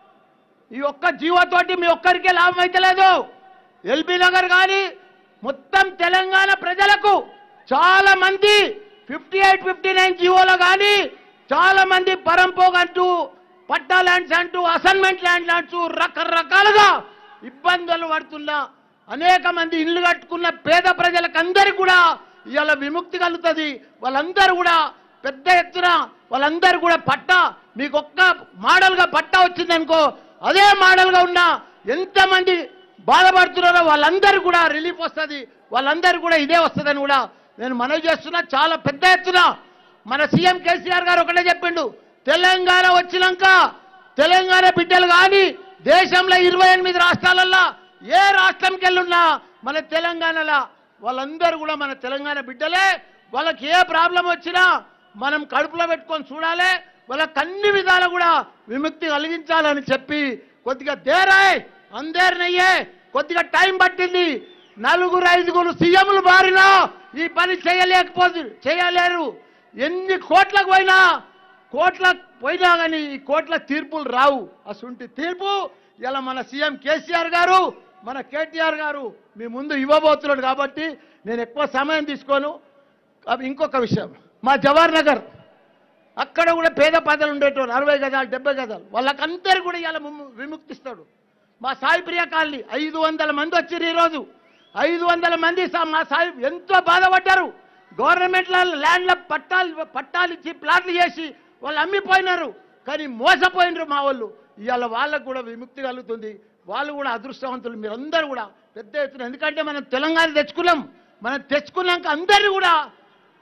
ఈ ఒక్క జీవోతోటి మీ ఒక్కరికే లాభం అయితే లేదు ఎల్బీ నగర్ కానీ మొత్తం తెలంగాణ ప్రజలకు చాలా మంది ఫిఫ్టీ ఎయిట్ ఫిఫ్టీ నైన్ జీవోలో కానీ చాలా మంది పరంపోగ్ అంటూ పట్టా ల్యాండ్స్ అంటూ అసైన్మెంట్ ల్యాండ్ అంటూ రకరకాలుగా ఇబ్బందులు పడుతున్నా అనేక మంది ఇల్లు కట్టుకున్న పేద ప్రజలకు అందరికీ కూడా ఇవాళ విముక్తి కలుగుతుంది వాళ్ళందరూ కూడా పెద్ద ఎత్తున వాళ్ళందరూ కూడా పట్టా మీకు ఒక్క మోడల్గా పట్టా వచ్చిందనుకో అదే మోడల్గా ఉన్న ఎంతమంది బాధపడుతున్నారో వాళ్ళందరూ కూడా రిలీఫ్ వస్తుంది వాళ్ళందరూ కూడా ఇదే వస్తుందని కూడా నేను మనవి చేస్తున్నా చాలా పెద్ద ఎత్తున మన సీఎం కేసీఆర్ గారు ఒకటే చెప్పిండు తెలంగాణ వచ్చినాక తెలంగాణ బిడ్డలు కానీ దేశంలో ఇరవై ఎనిమిది రాష్ట్రాలల్లో ఏ రాష్ట్రంకి వెళ్ళున్నా మన తెలంగాణలో వాళ్ళందరూ కూడా మన తెలంగాణ బిడ్డలే వాళ్ళకి ఏ ప్రాబ్లం వచ్చినా మనం కడుపులో పెట్టుకొని చూడాలి వాళ్ళకి అన్ని విధాలు కూడా విముక్తి కలిగించాలని చెప్పి కొద్దిగా దేరాయ్ అందరినయ్యే కొద్దిగా టైం పట్టింది నలుగురు ఐదుగురు సీఎంలు బారినా ఈ పని చేయలేకపోతే చేయలేరు ఎన్ని కోట్లకు పోయినా కోట్ల పోయినా కానీ ఈ కోట్ల తీర్పులు రావు అసుంటి తీర్పు ఇలా మన సీఎం కేసీఆర్ గారు మన కేటీఆర్ గారు మీ ముందు ఇవ్వబోతున్నాడు కాబట్టి నేను ఎక్కువ సమయం తీసుకోను అవి ఇంకొక విషయం మా జవహర్ నగర్ అక్కడ కూడా పేద ప్రజలు ఉండేటోళ్ళు అరవై గజాలు డెబ్బై గజాలు వాళ్ళకందరూ కూడా ఇలా విముక్తిస్తాడు మా సాయి ప్రియ కాలనీ ఐదు వందల మంది వచ్చారు ఈరోజు ఐదు వందల మంది సా- మా సాయి ఎంతో బాధపడ్డారు గవర్నమెంట్ల ల్యాండ్ల పట్టాలు పట్టాలు ఇచ్చి ప్లాట్లు చేసి వాళ్ళు అమ్మిపోయినారు కానీ మోసపోయినారు మా వాళ్ళు ఇవాళ వాళ్ళకు కూడా విముక్తి కలుగుతుంది వాళ్ళు కూడా అదృష్టవంతులు మీరందరూ కూడా పెద్ద ఎత్తున ఎందుకంటే మనం తెలంగాణ తెచ్చుకున్నాం మనం తెచ్చుకున్నాక అందరూ కూడా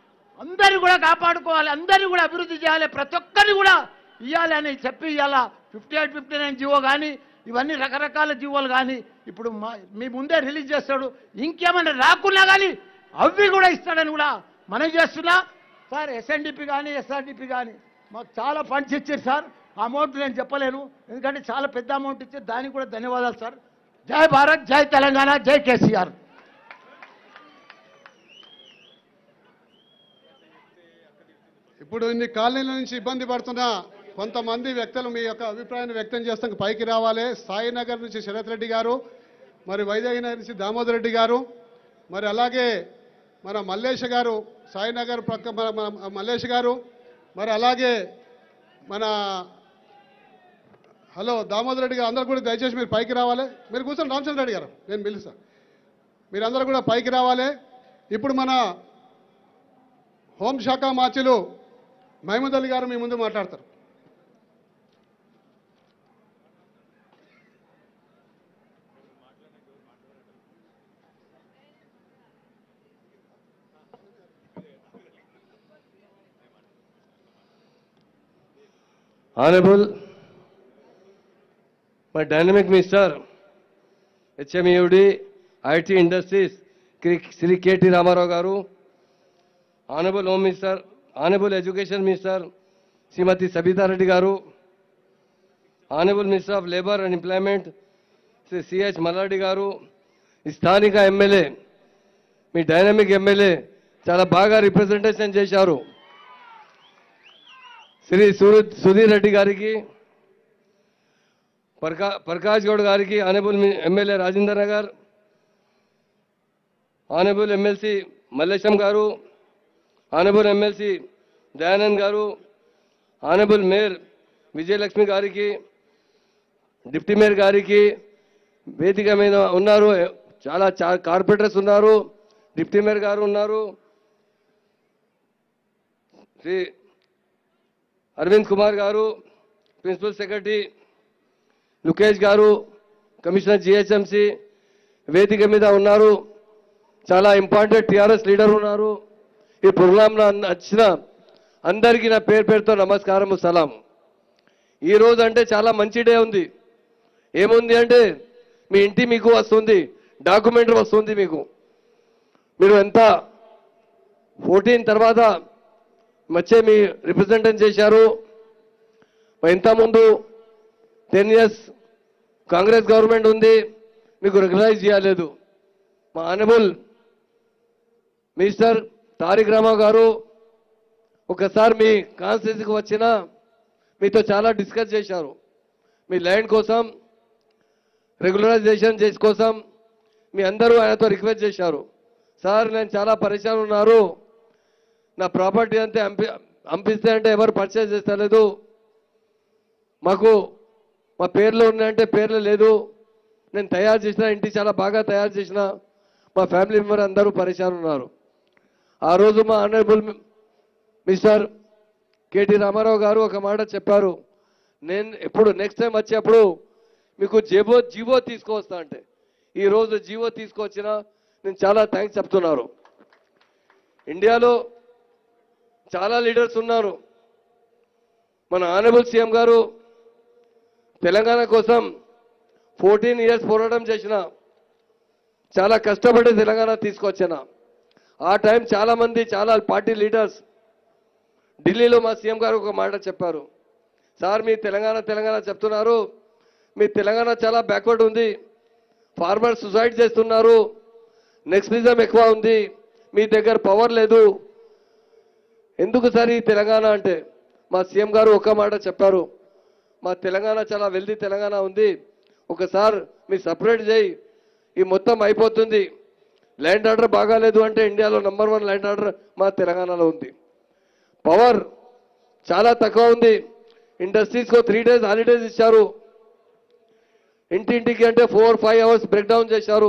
అందరిని కూడా కాపాడుకోవాలి అందరిని కూడా అభివృద్ధి చేయాలి ప్రతి ఒక్కరిని కూడా ఇవ్వాలి అని చెప్పి ఇవాళ fifty eight fifty nine GO కానీ ఇవన్నీ రకరకాల జీవోలు కానీ ఇప్పుడు మా- మీ ముందే రిలీజ్ చేస్తాడు ఇంకేమైనా రాకున్నా కానీ అవి కూడా ఇస్తాడని కూడా మనం చేస్తున్నా సార్ ఎస్ఎన్డిపి కానీ ఎస్ఆర్డిపి కానీ మాకు చాలా ఫండ్స్ ఇచ్చారు సార్ ఆ అమౌంట్ నేను చెప్పలేను ఎందుకంటే చాలా పెద్ద అమౌంట్ ఇచ్చారు దానికి కూడా ధన్యవాదాలు సార్ జై భారత్ జై తెలంగాణ జై కేసీఆర్ ఇప్పుడు ఇన్ని కాలనీల నుంచి ఇబ్బంది పడుతున్న కొంతమంది వ్యక్తులు మీ యొక్క అభిప్రాయాన్ని వ్యక్తం చేస్తాం పైకి రావాలి సాయినగర్ నుంచి శరత్ రెడ్డి గారు మరి వైజాగ్ నగర్ నుంచి దామోదర్ రెడ్డి గారు మరి అలాగే మన మల్లేష్ గారు సాయినగర్ ప్రక్క మన మన మల్లేష్ గారు మరి అలాగే మన హలో దామోదర్ రెడ్డి గారు అందరూ కూడా దయచేసి మీరు పైకి రావాలి మీరు కూర్చొని రామచంద్ర రెడ్డి గారు నేను పిలుస్తాను మీరందరూ కూడా పైకి రావాలి ఇప్పుడు మన హోంశాఖ మార్చిలు మహమూద్ అలీ గారు మీ ముందు మాట్లాడతారు Honorable, my dynamic minister, HMUD, IT Industries, Sri K.T. Ramarao Garu, Honorable Home Minister, Honorable Education Minister, Srimati Sabita Reddy Garu, Honorable Minister of Labor and Employment, Sri C.H. Maladi Garu, స్థానిక MLA మీ dynamic MLA చాలా బాగా representation చేశారు శ్రీ సూరు సుధీర్ రెడ్డి గారికి ప్రకా ప్రకాష్ గౌడ్ గారికి honourable MLA Rajender Nagar honourable MLC Mallesham garu honourable MLC Dayanand గారు honourable mayor Vijayalakshmi గారికి డిప్యూటీ మేయర్ గారికి వేదిక మీద ఉన్నారు చాలా చా కార్పొరేటర్స్ ఉన్నారు డిప్యూటీ మేయర్ గారు ఉన్నారు శ్రీ అరవింద్ కుమార్ గారు ప్రిన్సిపల్ సెక్రటరీ లుకేష్ గారు కమిషనర్ జిహెచ్ఎంసి వేదిక మీద ఉన్నారు చాలా ఇంపార్టెంట్ టిఆర్ఎస్ లీడర్ ఉన్నారు ఈ ప్రోగ్రాంలో వచ్చిన అందరికీ నా పేరు పేరుతో నమస్కారం సలాం ఈ రోజు అంటే చాలా మంచి డే ఉంది ఏముంది అంటే మీ ఇంటి మీకు వస్తుంది డాక్యుమెంటరీ వస్తుంది మీకు మీరు ఎంత ఫోర్టీన్ తర్వాత వచ్చే మీ రిప్రజెంటేషన్ చేశారు ఇంత ముందు టెన్ ఇయర్స్ కాంగ్రెస్ గవర్నమెంట్ ఉంది మీకు రికగ్నైజ్ చేయలేదు మా ఆనబుల్ మినిస్టర్ తారిక్ రామారావు గారు ఒకసారి మీ కాన్స్టిట్యూన్సీకి వచ్చిన మీతో చాలా డిస్కస్ చేశారు మీ ల్యాండ్ కోసం రెగ్యులరైజేషన్ చేసి కోసం మీ అందరూ ఆయనతో రిక్వెస్ట్ చేశారు సార్ నేను చాలా పరిశాన్ ఉన్నారు నా ప్రాపర్టీ అంతే అంపి అంపిస్తే అంటే ఎవరు పర్చేజ్ చేస్తలేదు మాకు మా పేర్లు ఉన్నాయంటే పేర్లు లేదు నేను తయారు చేసిన ఇంటి చాలా బాగా తయారు చేసిన మా ఫ్యామిలీ మెంబర్ అందరూ పరిశాన్ ఉన్నారు ఆ రోజు మా ఆనరబుల్ మిస్టర్ కేటీ రామారావు గారు ఒక మాట చెప్పారు నేను ఎప్పుడు నెక్స్ట్ టైం వచ్చేప్పుడు మీకు జేబో జీవో తీసుకొస్తా అంటే ఈ రోజు జీవో తీసుకొచ్చిన నేను చాలా థ్యాంక్స్ చెప్తున్నారు ఇండియాలో చాలా లీడర్స్ ఉన్నారు మన ఆనరబుల్ సీఎం గారు తెలంగాణ కోసం ఫోర్టీన్ ఇయర్స్ పోరాటం చేసిన చాలా కష్టపడి తెలంగాణ తీసుకొచ్చిన ఆ టైం చాలా మంది చాలా పార్టీ లీడర్స్ ఢిల్లీలో మా సీఎం గారు ఒక మాట చెప్పారు సార్ మీ తెలంగాణ తెలంగాణ చెప్తున్నారు మీ తెలంగాణ చాలా బ్యాక్వర్డ్ ఉంది ఫార్మర్ సుసైడ్ చేస్తున్నారు నెక్స్టిజం ఎక్కువ ఉంది మీ దగ్గర పవర్ లేదు ఎందుకు సార్ ఈ తెలంగాణ అంటే మా సీఎం గారు ఒక మాట చెప్పారు మా తెలంగాణ చాలా వెల్దీ తెలంగాణ ఉంది ఒకసారి మీ సపరేట్ చేయి ఈ మొత్తం అయిపోతుంది ల్యాండ్ ఆర్డర్ బాగాలేదు అంటే ఇండియాలో నంబర్ వన్ ల్యాండ్ ఆర్డర్ మా తెలంగాణలో ఉంది పవర్ చాలా తక్కువ ఉంది ఇండస్ట్రీస్కు త్రీ డేస్ హాలిడేస్ ఇచ్చారు ఇంటింటికి అంటే four five hours break down చేశారు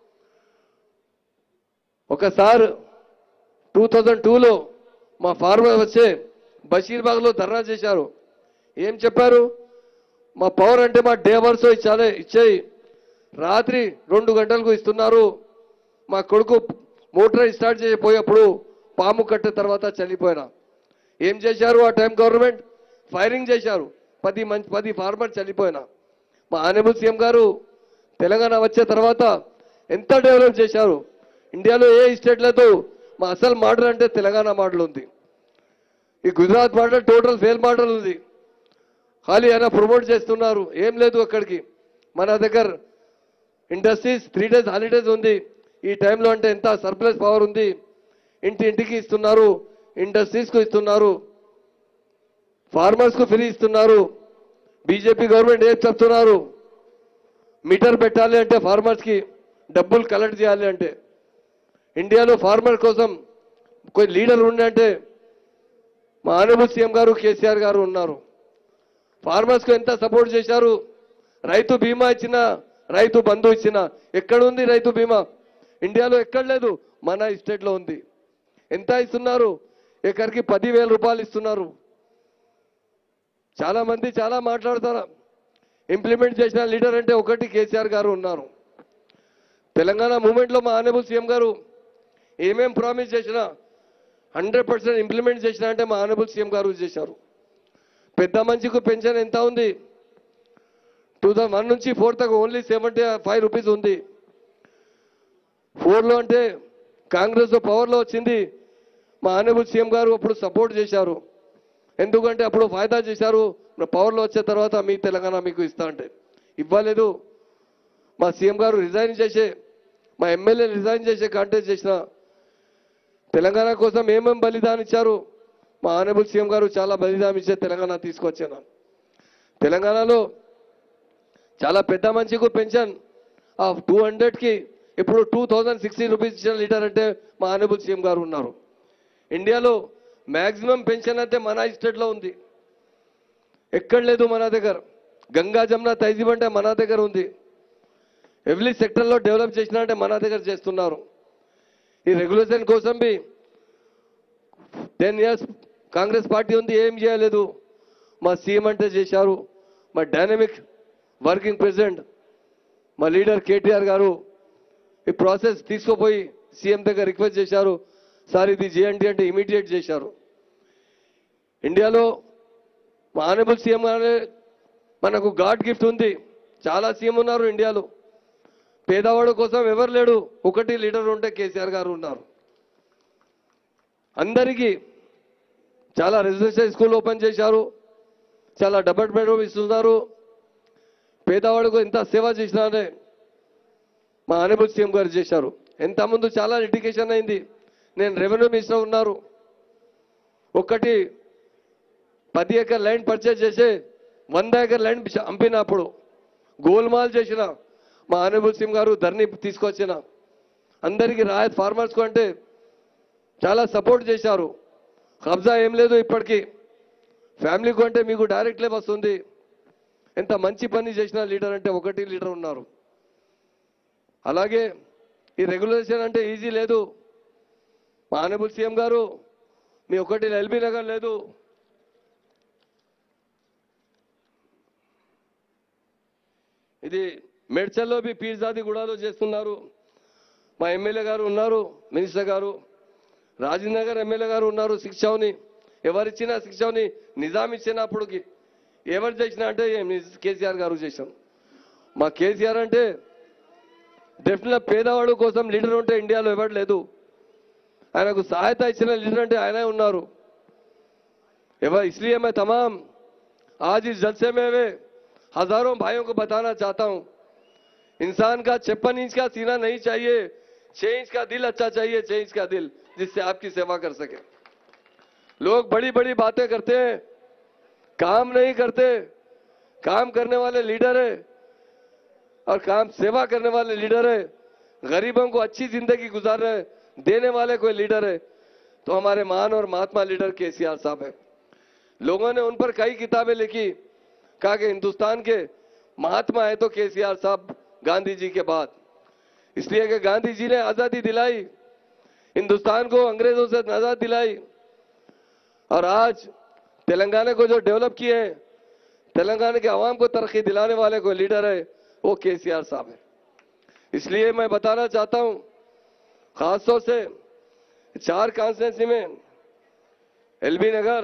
ఒకసారి టూ థౌజండ్ టూలో మా ఫార్మర్ వచ్చే బషీర్బాగ్లో ధర్నా చేశారు ఏం చెప్పారు మా పవర్ అంటే మా డే అవర్స్ ఇచ్చాలే ఇచ్చేయి రాత్రి రెండు గంటలకు ఇస్తున్నారు మా కొడుకు మోటార్ స్టార్ట్ చేయకపోయేప్పుడు పాము కట్టే తర్వాత చనిపోయినా ఏం చేశారు ఆ టైం గవర్నమెంట్ ఫైరింగ్ చేశారు పది మంచి పది ఫార్మర్ చనిపోయినా మా ఆనబుల్ సీఎం గారు తెలంగాణ వచ్చే తర్వాత ఎంత డెవలప్ చేశారు ఇండియాలో ఏ స్టేట్ లేదు మా అసలు మోడల్ అంటే తెలంగాణ మోడల్ ఉంది ఈ Gujarat model total fail model ఉంది ఖాళీ ఆయన ప్రమోట్ చేస్తున్నారు ఏం లేదు అక్కడికి మన దగ్గర ఇండస్ట్రీస్ త్రీ డేస్ హాలిడేస్ ఉంది ఈ టైంలో అంటే ఎంత సర్ప్లస్ పవర్ ఉంది ఇంటి ఇంటికి ఇస్తున్నారు ఇండస్ట్రీస్కు ఇస్తున్నారు ఫార్మర్స్కు ఫ్రీ ఇస్తున్నారు బీజేపీ గవర్నమెంట్ ఏం చెప్తున్నారు మీటర్ పెట్టాలి అంటే ఫార్మర్స్కి డబ్బులు కలెక్ట్ చేయాలి అంటే ఇండియాలో ఫార్మర్ కోసం కొన్ని లీడర్ ఉండే అంటే మా ఆనబుల్ సీఎం గారు కేసీఆర్ గారు ఉన్నారు ఫార్మర్స్కు ఎంత సపోర్ట్ చేశారు రైతు బీమా ఇచ్చిన రైతు బంధు ఇచ్చిన ఎక్కడ ఉంది రైతు బీమా ఇండియాలో ఎక్కడ లేదు మన స్టేట్లో ఉంది ఎంత ఇస్తున్నారు ఎకరికి పదివేల రూపాయలు ఇస్తున్నారు చాలా మంది చాలా మాట్లాడతారు ఇంప్లిమెంట్ చేసిన లీడర్ అంటే ఒకటి కేసీఆర్ గారు ఉన్నారు తెలంగాణ మూమెంట్లో మా ఆనబుల్ సీఎం గారు ఏమేం ప్రామిస్ చేసినా హండ్రెడ్ పర్సెంట్ ఇంప్లిమెంట్ చేసినా అంటే మా ఆనబుల్ సీఎం గారు చేశారు పెద్ద మంచికు పెన్షన్ ఎంత ఉంది టూ థౌజండ్ వన్ నుంచి ఫోర్ దాకా ఓన్లీ సెవెంటీ ఫైవ్ రూపీస్ ఉంది ఫోర్లో అంటే కాంగ్రెస్ పవర్లో వచ్చింది మా ఆనబుల్ సీఎం గారు అప్పుడు సపోర్ట్ చేశారు ఎందుకంటే అప్పుడు ఫాయిదా చేశారు పవర్లో వచ్చే తర్వాత మీ తెలంగాణ మీకు ఇస్తా అంటే ఇవ్వలేదు మా సీఎం గారు రిజైన్ చేసే మా ఎమ్మెల్యే రిజైన్ చేసే కాంటెస్ట్ చేసిన తెలంగాణ కోసం ఏమేం బలిదానం ఇచ్చారు మా ఆనబుల్ సీఎం గారు చాలా బలిదానం ఇచ్చే తెలంగాణ తీసుకొచ్చాను తెలంగాణలో చాలా పెద్ద మంచికు పెన్షన్ ఆ టూ హండ్రెడ్కి ఇప్పుడు టూ థౌజండ్ సిక్స్టీ రూపీస్ ఇచ్చిన లీటర్ అంటే మా ఆనబుల్ సీఎం గారు ఉన్నారు ఇండియాలో మ్యాక్సిమం పెన్షన్ అయితే మన స్టేట్లో ఉంది ఎక్కడ లేదు మన దగ్గర గంగా జమున తైజీబ్ అంటే మన దగ్గర ఉంది ఎవ్రీ సెక్టర్లో డెవలప్ చేసినా అంటే మన దగ్గర చేస్తున్నారు ఈ రెగ్యులేషన్ కోసం బి టెన్ ఇయర్స్ కాంగ్రెస్ పార్టీ ఉంది ఏం చేయలేదు మా సీఎం అంటే చేశారు మా డైనమిక్ వర్కింగ్ ప్రెసిడెంట్ మా లీడర్ కేటీఆర్ గారు ఈ ప్రాసెస్ తీసుకుపోయి సీఎం దగ్గర రిక్వెస్ట్ చేశారు సార్ ఇది చేయండి అంటే ఇమీడియట్ చేశారు ఇండియాలో మా ఆనబుల్ సీఎం గారే మనకు గాడ్ గిఫ్ట్ ఉంది చాలా సీఎం ఉన్నారు ఇండియాలో పేదవాడు కోసం ఎవరు లేడు ఒకటి లీడర్ ఉంటే కేసీఆర్ గారు ఉన్నారు అందరికీ చాలా రెసిడెన్షియల్ స్కూల్ ఓపెన్ చేశారు చాలా డబల్ బెడ్రూమ్ ఇస్తున్నారు పేదవాడికి ఎంత సేవ చేసినారే మా ఆనబుల్ సీఎం గారు చేశారు ఎంత ముందు చాలా లిటిగేషన్ అయింది నేను రెవెన్యూ మినిస్టర్ ఉన్నారు ఒకటి పది ఎకర్ ల్యాండ్ పర్చేజ్ చేసి వంద ఎకర్ ల్యాండ్ అమ్మినప్పుడు గోల్మాల్ చేసిన మా ఆనబుల్ సింగ్ గారు ధరణి తీసుకొచ్చిన అందరికీ రాయత్ ఫార్మర్స్కు అంటే చాలా సపోర్ట్ చేశారు కబ్జా ఏం లేదు ఇప్పటికీ ఫ్యామిలీకు అంటే మీకు డైరెక్ట్ లే వస్తుంది ఎంత మంచి పని చేసిన లీడర్ అంటే ఒకటి లీడర్ ఉన్నారు అలాగే ఈ రెగ్యులేషన్ అంటే ఈజీ లేదు మా ఆనబుల్ సీఎం గారు మీ ఒకటి ఎల్బీ నగర్ లేదు ఇది మెడ్చల్లో బి పీర్జాది గూడాలో చేస్తున్నారు మా ఎమ్మెల్యే గారు ఉన్నారు మినిస్టర్ గారు రాజనగర్ ఎమ్మెల్యే గారు ఉన్నారు శిక్షావుని ఎవరిచ్చినా శిక్షావుని నిజాం ఇచ్చినప్పటికి ఎవరు చేసినా అంటే కేసీఆర్ గారు చేశాం మా కేసీఆర్ అంటే డెఫినెట్ పేదవాడు కోసం లీడర్ ఉంటే ఇండియాలో ఎవరు లేదు ఆయనకు సహాయత ఇచ్చిన లీడర్ అంటే ఆయనే ఉన్నారు एवं इसलिए मैं तमाम आज इस जलसे में वे हजारों भाइयों को बताना चाहता हूं इंसान का छप्पन इंच का सीना नहीं चाहिए छह इंच का दिल अच्छा चाहिए छह इंच का दिल जिससे आपकी सेवा कर सके लोग बड़ी बड़ी बातें करते हैं काम नहीं करते काम करने वाले लीडर है और काम सेवा करने वाले लीडर है गरीबों को अच्छी जिंदगी गुजार रहे देने वाले कोई लीडर है तो हमारे महान और महात्मा लीडर केसीआर साहब है लोगों ने उन पर कई किताबें लिखी कहा कि हिंदुस्तान के महात्मा है तो केसीआर साहब गांधी जी के बाद इसलिए कि गांधी जी ने आजादी दिलाई हिंदुस्तान को अंग्रेजों से आजाद दिलाई और आज तेलंगाना को जो डेवलप किए हैं तेलंगाना के आवाम को तरक्की दिलाने वाले कोई लीडर है वो केसीआर साहब है इसलिए मैं बताना चाहता हूं खासतौर से चार कॉन्स्टिट्यूंसी में एलबी नगर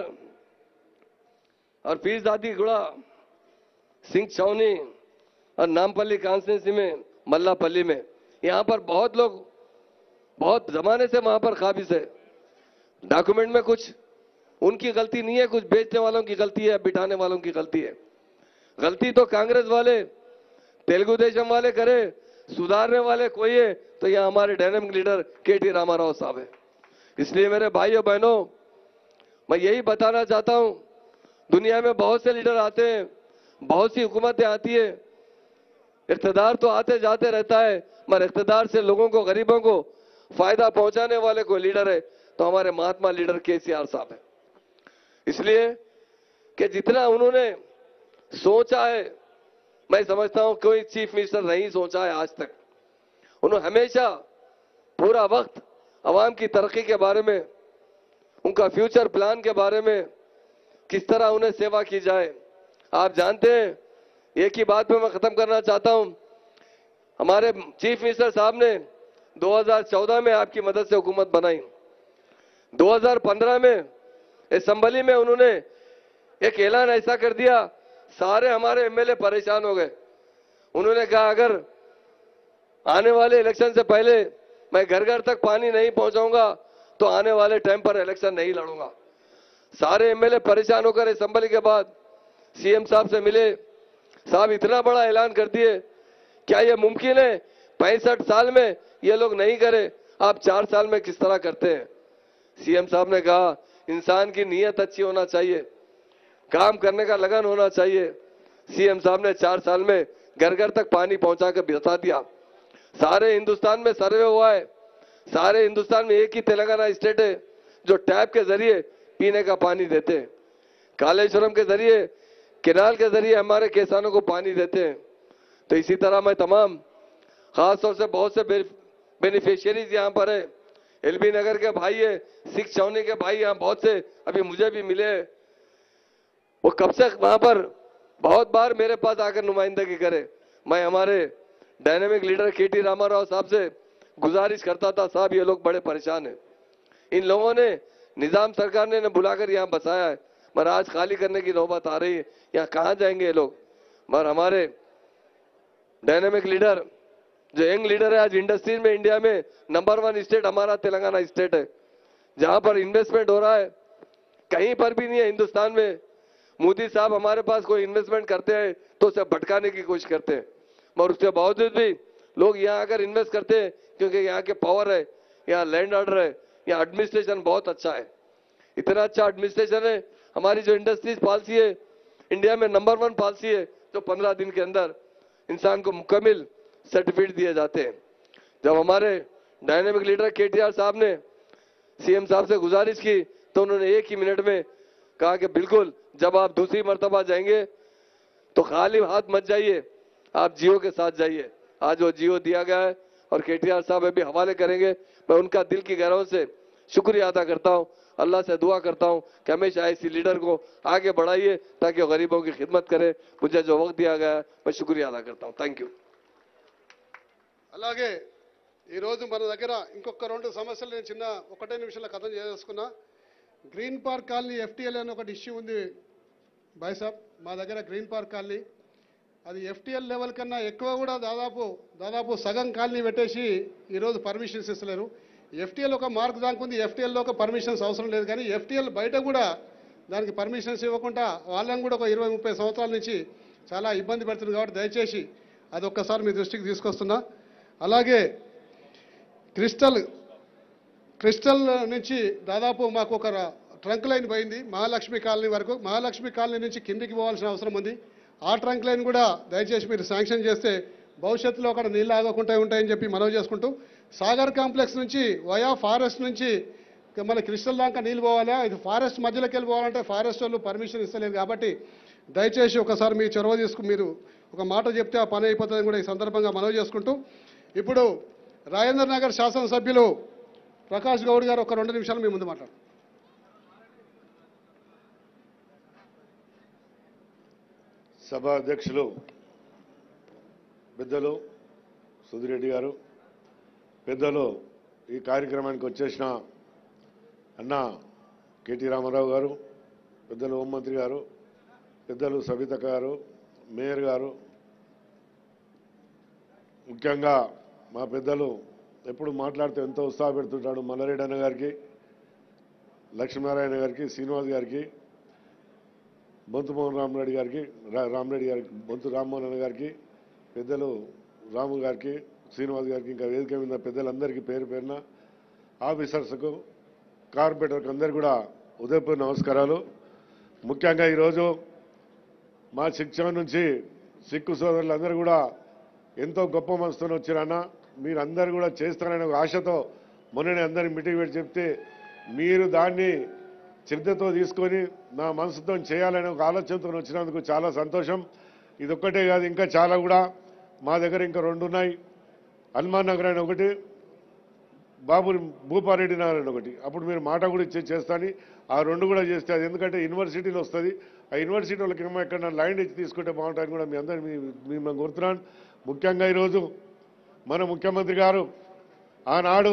और पीरजादी गुड़ा सिंह चौनी और नामपल्ली कॉन्स्टिट्यूंसी में मल्लापल्ली में यहाँ पर बहुत लोग बहुत जमाने से वहां पर काबिज है डॉक्यूमेंट में कुछ उनकी गलती नहीं है कुछ बेचने वालों की गलती है बिठाने वालों की गलती है गलती तो कांग्रेस वाले तेलुगु देशम वाले करे सुधारने वाले कोई है तो यहाँ हमारे डायनेमिक लीडर के टी रामाराव साहब है इसलिए मेरे भाइयों बहनों मैं यही बताना चाहता हूं दुनिया में बहुत से लीडर आते हैं बहुत सी हुकूमतें आती है इकतदार तो आते जाते रहता है मगर इकतदार से लोगों को गरीबों को फायदा पहुंचाने वाले कोई लीडर है तो हमारे महात्मा लीडर के साहब है इसलिए कि जितना उन्होंने सोचा है मैं समझता हूं कोई चीफ मिनिस्टर नहीं सोचा है आज तक उन्होंने हमेशा पूरा वक्त अवाम की तरक्की के बारे में उनका फ्यूचर प्लान के बारे में किस तरह उन्हें सेवा की जाए आप जानते हैं एक ही बात पे मैं खत्म करना चाहता हूं हमारे चीफ मिनिस्टर साहब ने 2014 में आपकी मदद से हुकूमत बनाई 2015 में असम्बली में उन्होंने एक ऐलान ऐसा कर दिया सारे हमारे एमएलए परेशान हो गए उन्होंने कहा अगर आने वाले इलेक्शन से पहले मैं घर घर तक पानी नहीं पहुंचाऊंगा तो आने वाले टाइम पर इलेक्शन नहीं लड़ूंगा सारे एमएलए परेशान होकर असम्बली के बाद सीएम साहब से मिले साहब इतना बड़ा ऐलान कर दिए क्या ये मुमकिन है पैंसठ साल में ये लोग नहीं करे आप चार साल में किस तरह करते हैं सीएम साहब ने कहा इंसान की नीयत अच्छी होना चाहिए काम करने का लगन होना चाहिए सीएम साहब ने चार साल में घर घर तक पानी पहुंचा कर बता दिया सारे हिंदुस्तान में सर्वे हुआ है सारे हिंदुस्तान में एक ही तेलंगाना स्टेट है जो टैप के जरिए पीने का पानी देते हैं कालेश्वरम के जरिए केनाल के जरिए हमारे किसानों को पानी देते हैं तो इसी तरह मैं तमाम खास तौर से बहुत से बेनिफिशियरीज यहाँ पर है एलबी नगर के भाई है सिख चौनी के भाई यहाँ बहुत से अभी मुझे भी मिले हैं। वो कब से वहां पर बहुत बार मेरे पास आकर नुमाइंदगी करे मैं हमारे डायनेमिक लीडर के टी रामाराव साहब से गुजारिश करता था साहब ये लोग बड़े परेशान हैं इन लोगों ने निजाम सरकार ने इन्हें बुलाकर यहाँ बसाया है मगर आज खाली करने की नौबत आ रही है यहाँ कहाँ जाएंगे ये लोग मगर हमारे डायनेमिक लीडर जो यंग लीडर है आज इंडस्ट्रीज में इंडिया में नंबर वन स्टेट हमारा तेलंगाना स्टेट है जहां पर इन्वेस्टमेंट हो रहा है कहीं पर भी नहीं है हिंदुस्तान में मोदी साहब हमारे पास कोई इन्वेस्टमेंट करते हैं तो उसे भटकाने की कोशिश करते हैं मगर उसके बावजूद भी लोग यहाँ आकर इन्वेस्ट करते हैं क्योंकि यहाँ के पावर है यहाँ लैंड ऑर्डर है यहाँ एडमिनिस्ट्रेशन बहुत अच्छा है इतना अच्छा एडमिनिस्ट्रेशन है हमारी जो इंडस्ट्रीज पॉलिसी है इंडिया में नंबर वन पॉलिसी है जो पंद्रह दिन के अंदर इंसान को मुकम्मल सर्टिफिकेट दिए जाते हैं जब हमारे डायनेमिक लीडर के साहब ने सीएम साहब से गुजारिश की तो उन्होंने एक ही मिनट में कहा कि बिल्कुल जब आप दूसरी मरतबा जाएंगे तो खाली हाथ मत जाइए आप जियो के साथ जाइए आज वो जियो दिया गया है और के साहब अभी हवाले करेंगे मैं उनका दिल की गहराव से शुक्रिया अदा करता हूँ अल्लाह से दुआ करता हूँ कि हमेशा ऐसी लीडर को आगे बढ़ाइए ताकि वो गरीबों की खिदमत करे मुझे जो वक्त दिया गया है मैं शुक्रिया अदा करता हूँ थैंक यू అలాగే ఈరోజు మన దగ్గర ఇంకొక రెండు సమస్యలు నేను చిన్న ఒకటే నిమిషంలో కథం చేసుకున్నా గ్రీన్ పార్క్ కాలనీ ఎఫ్టీఎల్ అని ఒకటి ఇష్యూ ఉంది బాయ్ సాబ్ మా దగ్గర గ్రీన్ పార్క్ కాలనీ అది ఎఫ్టీఎల్ లెవెల్ కన్నా ఎక్కువ కూడా దాదాపు దాదాపు సగం కాలనీ పెట్టేసి ఈరోజు పర్మిషన్స్ ఇస్తలేరు ఎఫ్టీఎల్ ఒక మార్క్ దానికి ఉంది ఎఫ్టీఎల్లో ఒక పర్మిషన్స్ అవసరం లేదు కానీ ఎఫ్టీఎల్ బయట కూడా దానికి పర్మిషన్స్ ఇవ్వకుండా వాళ్ళని కూడా ఒక ఇరవై ముప్పై సంవత్సరాల నుంచి చాలా ఇబ్బంది పెడుతుంది కాబట్టి దయచేసి అది ఒక్కసారి మీ దృష్టికి తీసుకొస్తున్నా అలాగే క్రిస్టల్ క్రిస్టల్ నుంచి దాదాపు మాకు ఒక ర- ట్రంక్ లైన్ పోయింది మహాలక్ష్మి కాలనీ వరకు మహాలక్ష్మి కాలనీ నుంచి కిందికి పోవాల్సిన అవసరం ఉంది ఆ ట్రంక్ లైన్ కూడా దయచేసి మీరు శాంక్షన్ చేస్తే భవిష్యత్తులో అక్కడ నీళ్ళు ఆగకుండా ఉంటాయని చెప్పి మనవి చేసుకుంటూ సాగర్ కాంప్లెక్స్ నుంచి వయా ఫారెస్ట్ నుంచి ఇక మన క్రిస్టల్ దాకా నీళ్ళు పోవాలా ఇది ఫారెస్ట్ మధ్యలోకి వెళ్ళి పోవాలంటే ఫారెస్ట్ వాళ్ళు పర్మిషన్ ఇస్తలేదు కాబట్టి దయచేసి ఒకసారి మీ చొరవ తీసుకు మీరు ఒక మాట చెప్తే ఆ పని అయిపోతుందని కూడా ఈ సందర్భంగా మనవి చేసుకుంటూ ఇప్పుడు రాజేంద్ర నగర్ శాసనసభ్యులు ప్రకాష్ గౌడ్ గారు ఒక రెండు నిమిషాలు మీ ముందు మాట్లాడు సభ అధ్యక్షులు పెద్దలు సుధిరెడ్డి గారు పెద్దలు ఈ కార్యక్రమానికి వచ్చేసిన అన్న కేటీ రామారావు గారు పెద్దలు హోంమంత్రి గారు పెద్దలు సవితక్క గారు మేయర్ గారు ముఖ్యంగా మా పెద్దలు ఎప్పుడు మాట్లాడితే ఎంతో ఉత్సాహపెడుతుంటాడు మల్లారెడ్డి అన్న గారికి లక్ష్మీనారాయణ గారికి శ్రీనివాస్ గారికి బొంతు మోహన్ రామరెడ్డి గారికి రా- రామరెడ్డి గారికి బొంతు రామ్మోహన్ అన్న గారికి పెద్దలు రాము గారికి శ్రీనివాస్ గారికి ఇంకా వేదిక మీద పెద్దలందరికీ పేరు పేరున ఆఫీసర్స్కు కార్పొరేటర్కి అందరికీ కూడా ఉదయపూర్ నమస్కారాలు ముఖ్యంగా ఈరోజు మా శిక్షణ నుంచి సిక్కు సోదరులందరూ కూడా ఎంతో గొప్ప మనసుతో వచ్చారన్న మీరందరూ కూడా చేస్తారనే ఒక ఆశతో మొన్ననే అందరి మీటింగ్ పెట్టి చెప్తే మీరు దాన్ని శ్రద్ధతో తీసుకొని నా మనసుతో చేయాలనే ఒక ఆలోచనతో వచ్చినందుకు చాలా సంతోషం ఇదొక్కటే కాదు ఇంకా చాలా కూడా మా దగ్గర ఇంకా రెండు ఉన్నాయి హనుమాన్ నగర్ అని ఒకటి బాబు భూపారెడ్డి నగర్ అని ఒకటి అప్పుడు మీరు మాట కూడా ఇచ్చే చేస్తాని ఆ రెండు కూడా చేస్తే అది ఎందుకంటే యూనివర్సిటీలో వస్తుంది ఆ యూనివర్సిటీ వాళ్ళకి ఏమో ఎక్కడ లైన్ ఇచ్చి తీసుకుంటే బాగుంటుందని కూడా మీ అందరూ మీ మిమ్మల్ని కోరుతున్నాను ముఖ్యంగా ఈరోజు మన ముఖ్యమంత్రి గారు ఆనాడు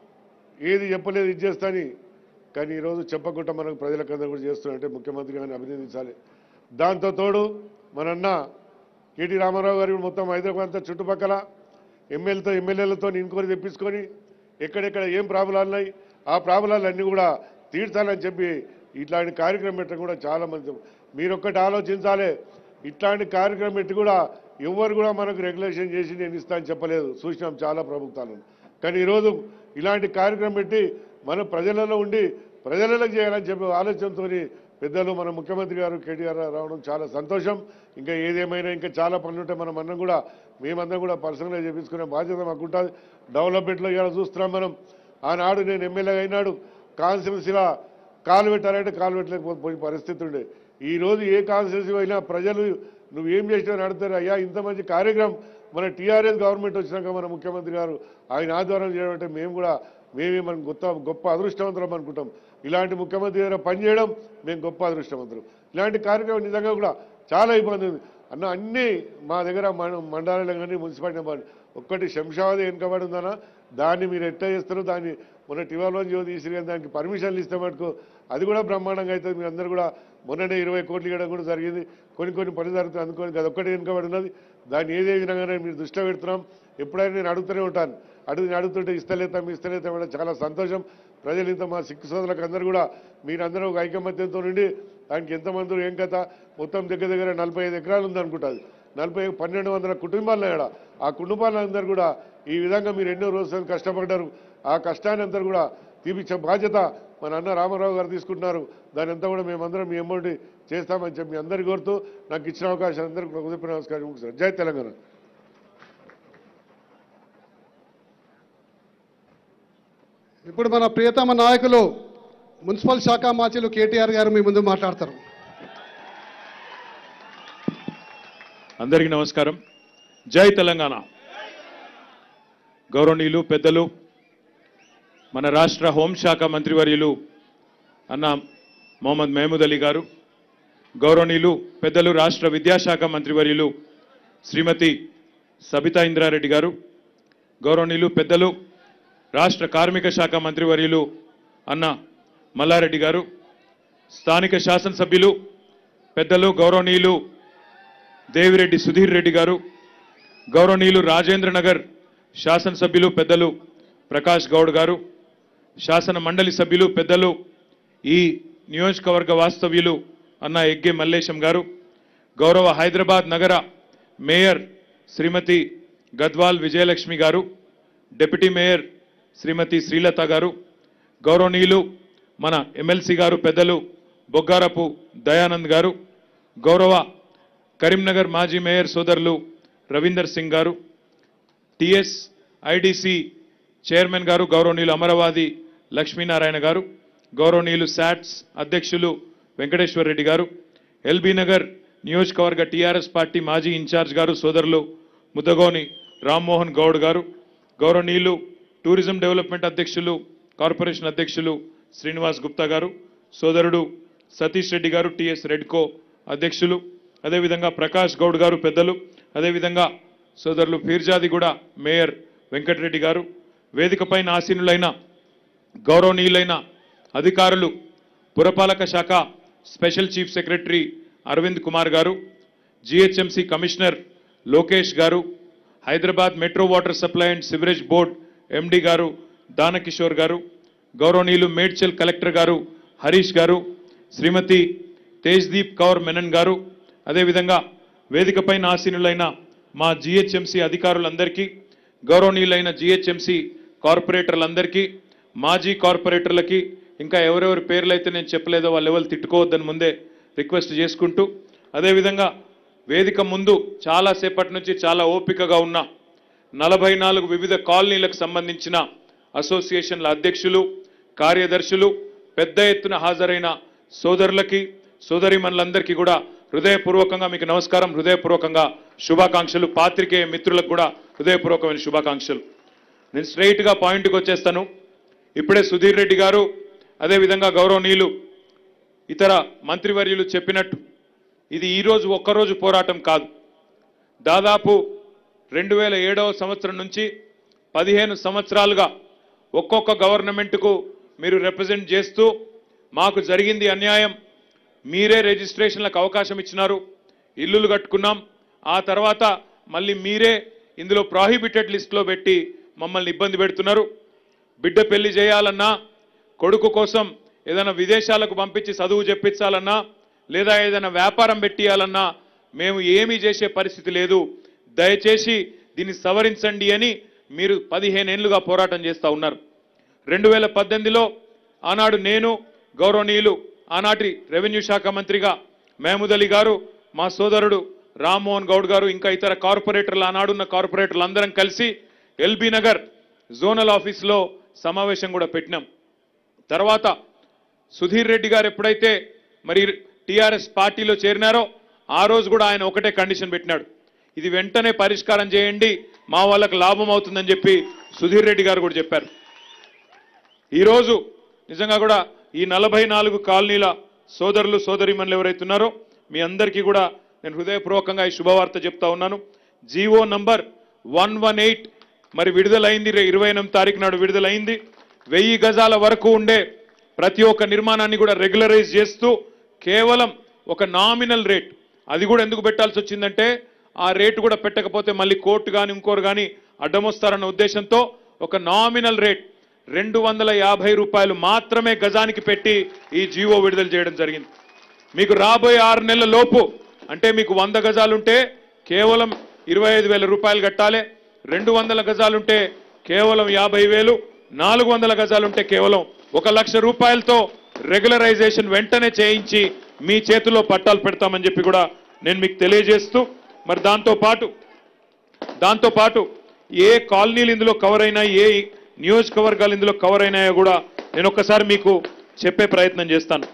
ఏది చెప్పలేదు ఇది చేస్తాని కానీ ఈరోజు చెప్పకుండా మనకు ప్రజలకు అందరూ కూడా చేస్తున్నారంటే ముఖ్యమంత్రి గారిని అభినందించాలి దాంతో తోడు మన కేటీ రామారావు గారు మొత్తం హైదరాబాద్ అంతా చుట్టుపక్కల ఎమ్మెల్యేతో ఎమ్మెల్యేలతో ఇంక్వైరీ తెప్పించుకొని ఎక్కడెక్కడ ఏం ప్రాబ్లాలు ఉన్నాయి ఆ ప్రాబ్లాలు అన్నీ కూడా తీర్చాలని చెప్పి ఇట్లాంటి కార్యక్రమం పెట్టడం కూడా చాలా మంది మీరు ఒక్కటి ఆలోచించాలి ఇట్లాంటి కార్యక్రమం పెట్టి కూడా ఎవరు కూడా మనకు రెగ్యులేషన్ చేసి నేను ఇస్తా అని చెప్పలేదు చూసినాం చాలా ప్రభుత్వాలను కానీ ఈరోజు ఇలాంటి కార్యక్రమం పెట్టి మన ప్రజలలో ఉండి ప్రజలకు చేయాలని చెప్పి ఆలోచనతో పెద్దలు మన ముఖ్యమంత్రి గారు కేటీఆర్ రావడం చాలా సంతోషం ఇంకా ఏదేమైనా ఇంకా చాలా పనులు ఉంటాయి మనం అన్నం కూడా మేమందరం కూడా పర్సనల్గా చేపించుకునే బాధ్యత మాకు ఉంటుంది డెవలప్మెంట్లో ఇలా చూస్తున్నాం మనం ఆనాడు నేను ఎమ్మెల్యే అయినాడు కాన్స్టిట్యున్సీలా కాలు పెట్టాలంటే కాలు పెట్టలేకపోయి పరిస్థితి ఉండే ఈ రోజు ఏ కాన్స్టిట్యున్సీ అయినా ప్రజలు నువ్వేం చేసినా అడుగుతారు అయ్యా ఇంత మంచి కార్యక్రమం మన టీఆర్ఎస్ గవర్నమెంట్ వచ్చినాక మన ముఖ్యమంత్రి గారు ఆయన ఆధ్వర్యం చేయడం అంటే మేము కూడా మేమే మనం గొప్ప గొప్ప అదృష్టవంతులం అనుకుంటాం ఇలాంటి ముఖ్యమంత్రి దగ్గర పనిచేయడం మేము గొప్ప అదృష్టవంతులు ఇలాంటి కార్యక్రమం నిజంగా కూడా చాలా ఇబ్బంది ఉంది అన్న అన్నీ మా దగ్గర మన మండలాలు కానీ మున్సిపాలిటీ నెంబర్ ఒక్కటి శంషాబాద్ వెనుకబడి ఉందన్న దాన్ని మీరు ఎట్లా చేస్తారో దాన్ని మొన్న టివాలో జ్యోతి తీసి కానీ దానికి పర్మిషన్లు ఇస్తే మటుకు అది కూడా బ్రహ్మాండంగా అవుతుంది మీ అందరూ కూడా మొన్ననే ఇరవై కోట్లు ఇవ్వడం కూడా జరిగింది కొన్ని కొన్ని పని జరుగుతుంది అందుకొని అది ఒక్కటి వెనుకబడి ఉన్నది దాన్ని ఏదే విధంగానే మీరు దృష్టిలో పెడుతున్నాం ఎప్పుడైనా నేను అడుగుతూనే ఉంటాను అడుగు నేను అడుగుతుంటే ఇస్తలేతాం ఇస్తలేతాం కూడా చాలా సంతోషం ప్రజలు ఇంత మా సిక్కు సోదరులకు అందరూ కూడా మీరందరూ ఒక ఐకమత్యంతో నుండి దానికి ఎంతమంది ఏం కథ మొత్తం దగ్గర దగ్గర నలభై ఐదు ఎకరాలు ఉందనుకుంటుంది నలభై పన్నెండు వందల కుటుంబాలు ఇక్కడ ఆ కుటుంబాలందరూ కూడా ఈ విధంగా మీరు ఎన్నో రోజులు కష్టపడ్డారు ఆ కష్టాన్ని అంతా కూడా తీపిచ్చే బాధ్యత మన అన్న రామారావు గారు తీసుకుంటున్నారు దాని అంతా కూడా మేమందరం మీ అమౌంట్ చేస్తామని చెప్పి మీ అందరికీ కోరుతూ నాకు ఇచ్చిన అవకాశం అందరికీ హృదయపూర్వక నమస్కారం జై తెలంగాణ ఇప్పుడు మన ప్రియతమ నాయకులు మున్సిపల్ శాఖ మాచిలు కేటీఆర్ గారు మీ ముందు మాట్లాడతారు అందరికీ నమస్కారం జై తెలంగాణ గౌరవనీయులు పెద్దలు మన రాష్ట్ర హోంశాఖ మంత్రివర్యులు అన్న మొహమ్మద్ మహమూద్ అలీ గారు గౌరవనీయులు పెద్దలు రాష్ట్ర విద్యాశాఖ మంత్రివర్యులు శ్రీమతి సబితా ఇంద్రారెడ్డి గారు గౌరవనీయులు పెద్దలు రాష్ట్ర కార్మిక శాఖ మంత్రివర్యులు అన్న మల్లారెడ్డి గారు స్థానిక శాసనసభ్యులు పెద్దలు గౌరవనీయులు దేవిరెడ్డి సుధీర్ రెడ్డి గారు గౌరవనీయులు రాజేంద్ర నగర్ శాసనసభ్యులు పెద్దలు ప్రకాష్ గౌడ్ గారు శాసన మండలి సభ్యులు పెద్దలు ఈ నియోజకవర్గ వాస్తవ్యులు అన్న ఎగ్గే మల్లేశం గారు గౌరవ హైదరాబాద్ నగర మేయర్ శ్రీమతి గద్వాల్ విజయలక్ష్మి గారు డిప్యూటీ మేయర్ శ్రీమతి శ్రీలత గారు గౌరవనీయులు మన ఎమ్మెల్సీ గారు పెద్దలు బొగ్గారపు దయానంద్ గారు గౌరవ కరీంనగర్ మాజీ మేయర్ సోదరులు రవీందర్ సింగ్ గారు టిఎస్ ఐడిసి చైర్మన్ గారు గౌరవనీయులు అమరవాది లక్ష్మీనారాయణ గారు గౌరవనీయులు శాట్స్ అధ్యక్షులు వెంకటేశ్వర్ రెడ్డి గారు ఎల్బీ నగర్ నియోజకవర్గ టీఆర్ఎస్ పార్టీ మాజీ ఇన్ఛార్జ్ గారు సోదరులు ముద్దగోని రామ్మోహన్ గౌడ్ గారు గౌరవనీయులు టూరిజం డెవలప్మెంట్ అధ్యక్షులు కార్పొరేషన్ అధ్యక్షులు శ్రీనివాస్ గుప్తా గారు సోదరుడు సతీష్ రెడ్డి గారు టిఎస్ రెడ్కో అధ్యక్షులు అదేవిధంగా ప్రకాష్ గౌడ్ గారు పెద్దలు అదేవిధంగా సోదరులు పీర్జాదిగూడ మేయర్ వెంకటరెడ్డి గారు వేదికపైన ఆసీనులైన గౌరవనీయులైన అధికారులు పురపాలక శాఖ special chief secretary Arvind Kumar garu GHMC commissioner Lokesh garu Hyderabad metro water supply and sewerage board MD garu Danakishore గారు గౌరవనీయులు మేడ్చల్ కలెక్టర్ గారు హరీష్ గారు శ్రీమతి తేజ్దీప్ కౌర్ మెనన్ గారు అదేవిధంగా వేదికపైన ఆసీనులైన మా జిహెచ్ఎంసి అధికారులందరికీ గౌరవనీయులైన జిహెచ్ఎంసి కార్పొరేటర్లందరికీ మాజీ కార్పొరేటర్లకి ఇంకా ఎవరెవరి పేర్లు అయితే నేను చెప్పలేదో వాళ్ళు ఎవరు తిట్టుకోవద్దని ముందే రిక్వెస్ట్ చేసుకుంటూ అదేవిధంగా వేదిక ముందు చాలాసేపటి నుంచి చాలా ఓపికగా ఉన్న నలభై నాలుగు వివిధ కాలనీలకు సంబంధించిన అసోసియేషన్ల అధ్యక్షులు కార్యదర్శులు పెద్ద ఎత్తున హాజరైన సోదరులకి సోదరిమణులందరికీ కూడా హృదయపూర్వకంగా మీకు నమస్కారం హృదయపూర్వకంగా శుభాకాంక్షలు పాత్రికేయ మిత్రులకు కూడా హృదయపూర్వకమైన శుభాకాంక్షలు నేను స్ట్రైట్గా పాయింట్కి వచ్చేస్తాను ఇప్పుడే సుధీర్ రెడ్డి గారు అదేవిధంగా గౌరవనీయులు ఇతర మంత్రివర్యులు చెప్పినట్టు ఇది ఈరోజు ఒక్కరోజు పోరాటం కాదు దాదాపు రెండు వేల ఏడవ సంవత్సరం నుంచి పదిహేను సంవత్సరాలుగా ఒక్కొక్క గవర్నమెంట్కు మీరు రిప్రజెంట్ చేస్తూ మాకు జరిగింది అన్యాయం మీరే రిజిస్ట్రేషన్లకు అవకాశం ఇచ్చినారు ఇల్లులు కట్టుకున్నాం ఆ తర్వాత మళ్ళీ మీరే ఇందులో ప్రాహిబిటెడ్ లిస్ట్లో పెట్టి మమ్మల్ని ఇబ్బంది పెడుతున్నారు బిడ్డ పెళ్లి చేయాలన్నా కొడుకు కోసం ఏదైనా విదేశాలకు పంపించి చదువు చెప్పించాలన్నా లేదా ఏదైనా వ్యాపారం పెట్టియాలన్నా మేము ఏమీ చేసే పరిస్థితి లేదు దయచేసి దీన్ని సవరించండి అని మీరు పదిహేనేళ్లుగా పోరాటం చేస్తూ ఉన్నారు రెండు వేల పద్దెనిమిదిలో ఆనాడు నేను గౌరవనీయులు ఆనాటి రెవెన్యూ శాఖ మంత్రిగా మహమూద్ అలీ గారు మా సోదరుడు రామ్మోహన్ గౌడ్ గారు ఇంకా ఇతర కార్పొరేటర్లు ఆనాడున్న కార్పొరేటర్లు అందరం కలిసి ఎల్బీ నగర్ జోనల్ ఆఫీస్లో సమావేశం కూడా పెట్టినాం తర్వాత సుధీర్ రెడ్డి గారు ఎప్పుడైతే మరి టీఆర్ఎస్ పార్టీలో చేరినారో ఆ రోజు కూడా ఆయన ఒకటే కండిషన్ పెట్టినాడు ఇది వెంటనే పరిష్కారం చేయండి మా వాళ్ళకు లాభం అవుతుందని చెప్పి సుధీర్ రెడ్డి గారు కూడా చెప్పారు ఈరోజు నిజంగా కూడా ఈ నలభై నాలుగు కాలనీల సోదరులు సోదరిమణులు ఎవరైతే ఉన్నారో మీ అందరికీ కూడా నేను హృదయపూర్వకంగా ఈ శుభవార్త చెప్తా ఉన్నాను GO number one one eight మరి విడుదలైంది రే- ఇరవై ఎనిమిది తారీఖు నాడు విడుదలైంది వెయ్యి గజాల వరకు ఉండే ప్రతి ఒక్క నిర్మాణాన్ని కూడా రెగ్యులరైజ్ చేస్తూ కేవలం ఒక నామినల్ రేట్ అది కూడా ఎందుకు పెట్టాల్సి వచ్చిందంటే ఆ రేటు కూడా పెట్టకపోతే మళ్ళీ కోర్టు కానీ ఇంకోరు కానీ అడ్డమొస్తారన్న ఉద్దేశంతో ఒక నామినల్ రేట్ రెండు వందల యాభై రూపాయలు మాత్రమే గజానికి పెట్టి ఈ జీవో విడుదల చేయడం జరిగింది మీకు రాబోయే ఆరు నెలల లోపు అంటే మీకు వంద గజాలుంటే కేవలం ఇరవై ఐదు వేల రూపాయలు కట్టాలి రెండు వందల గజాలుంటే కేవలం యాభై వేలు నాలుగు వందల గజాలుంటే కేవలం ఒక లక్ష రూపాయలతో రెగ్యులరైజేషన్ వెంటనే చేయించి మీ చేతిలో పట్టాలు పెడతామని చెప్పి కూడా నేను మీకు తెలియజేస్తూ మరి దాంతో పాటు దాంతో పాటు ఏ కాలనీలు ఇందులో కవర్ అయినాయి ఏ నియోజకవర్గాలు ఇందులో కవర్ అయినాయో కూడా నేను ఒక్కసారి మీకు చెప్పే ప్రయత్నం చేస్తాను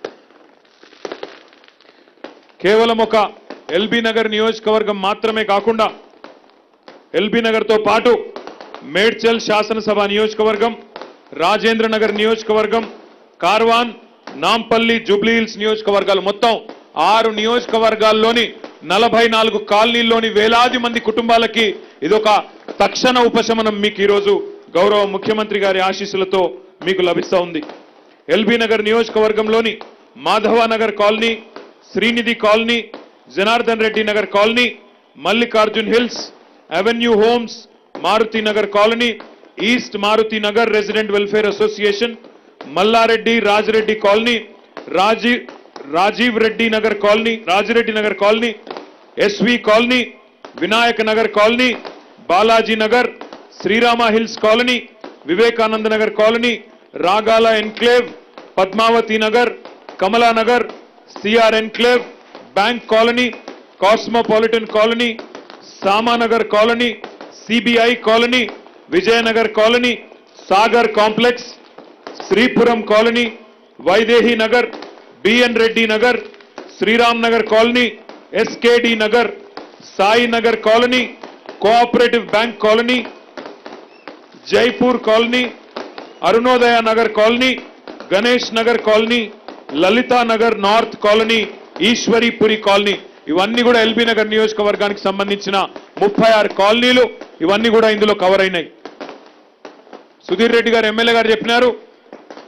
కేవలం ఒక ఎల్బీ నగర్ నియోజకవర్గం మాత్రమే కాకుండా ఎల్బీ నగర్తో పాటు మేడ్చల్ శాసనసభ నియోజకవర్గం రాజేంద్ర నగర్ నియోజకవర్గం కార్వాన్ నాంపల్లి జూబ్లీహిల్స్ నియోజకవర్గాలు మొత్తం ఆరు నియోజకవర్గాల్లోని నలభై నాలుగు కాలనీల్లోని వేలాది మంది కుటుంబాలకి ఇదొక తక్షణ ఉపశమనం మీకు ఈరోజు గౌరవ ముఖ్యమంత్రి గారి ఆశీస్సులతో మీకు లభిస్తా ఉంది ఎల్బీ నగర్ నియోజకవర్గంలోని Madhava Nagar colony Srinidhi colony Janardhan Reddy Nagar colony Mallikarjun hills avenue homes Maruthi Nagar colony east Maruthi Nagar resident welfare association Mallareddy Rajireddy colony రాజీ Rajiv Reddy Nagar colony Rajireddy Nagar colony SV colony Vinayaka Nagar colony Balaji Nagar Srirama hills colony Vivekananda Nagar colony Ragala enclave Padmavathi Nagar Kamala Nagar CR enclave bank colony cosmopolitan colony Samanagar colony CBI colony Vijayanagar colony Sagar complex Sripuram colony Vaidehi Nagar BN Reddy Nagar Sriram Nagar colony SKD Nagar Sai Nagar colony cooperative bank colony Jaipur colony Arunodaya Nagar colony Ganesh Nagar colony Lalitha Nagar north colony Eshwaripuri colony ఇవన్నీ కూడా LB Nagar నియోజకవర్గానికి సంబంధించిన ముప్పై ఆరు కాలనీలు ఇవన్నీ కూడా ఇందులో కవర్ అయినాయి సుధీర్ రెడ్డి గారు ఎమ్మెల్యే గారు చెప్పినారు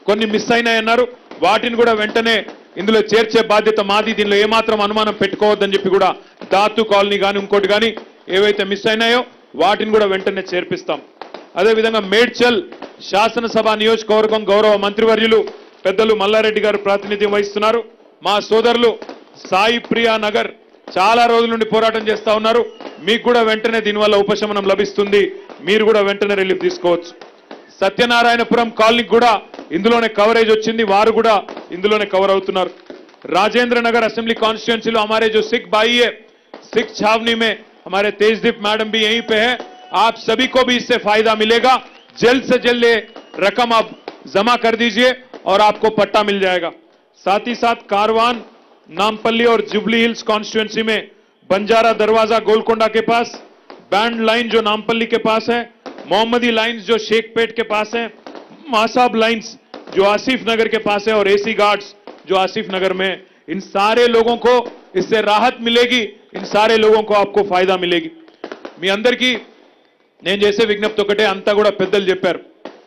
కొన్ని మిస్ అయినాయన్నారు వాటిని కూడా వెంటనే ఇందులో చేర్చే బాధ్యత మాది దీనిలో ఏమాత్రం అనుమానం పెట్టుకోవద్దని చెప్పి కూడా దాతు కాలనీ కానీ ఇంకోటి కానీ ఏవైతే మిస్ అయినాయో వాటిని కూడా వెంటనే చేర్పిస్తాం అదేవిధంగా మేడ్చల్ శాసనసభ నియోజకవర్గం గౌరవ మంత్రివర్యులు పెద్దలు మల్లారెడ్డి గారు ప్రాతినిధ్యం వహిస్తున్నారు మా సోదరులు సాయి ప్రియా నగర్ చాలా రోజుల నుండి పోరాటం చేస్తా ఉన్నారు మీకు కూడా వెంటనే దీనివల్ల ఉపశమనం లభిస్తుంది మీరు కూడా వెంటనే రిలీఫ్ తీసుకోవచ్చు సత్యనారాయణపురం కాలనీకి కూడా ఇందులోనే కవరేజ్ వచ్చింది వారు కూడా ఇందులోనే కవర్ అవుతున్నారు राजेंद्र नगर असेंबली कॉन्स्टिट्यूंसी लो हमारे जो सिख भाई है सिख छावनी में हमारे तेजदीप मैडम भी यहीं पे है आप सभी को भी इससे फायदा मिलेगा जल्द से जल्द ये रकम आप जमा कर दीजिए और आपको पट्टा मिल जाएगा साथ ही साथ कारवान नामपल्ली और जुबली हिल्स कॉन्स्टिट्यूंसी में बंजारा दरवाजा गोलकोंडा के पास बैंड लाइन जो नामपल्ली के पास है मोहम्मदी लाइंस जो शेखपेट के पास है मासाब लाइंस जो आसिफ नगर के पास है और एसी गार्ड्स जो आसिफ नगर में इन सारे लोगों को इससे राहत मिलेगी इन सारे लोगों को आपको फायदा मिलेगी మీ అందరికీ నేను చేసే విజ్ఞప్తి ఒకటే అంతా కూడా పెద్దలు చెప్పారు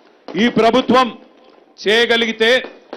ఈ ప్రభుత్వం చేయగలిగితే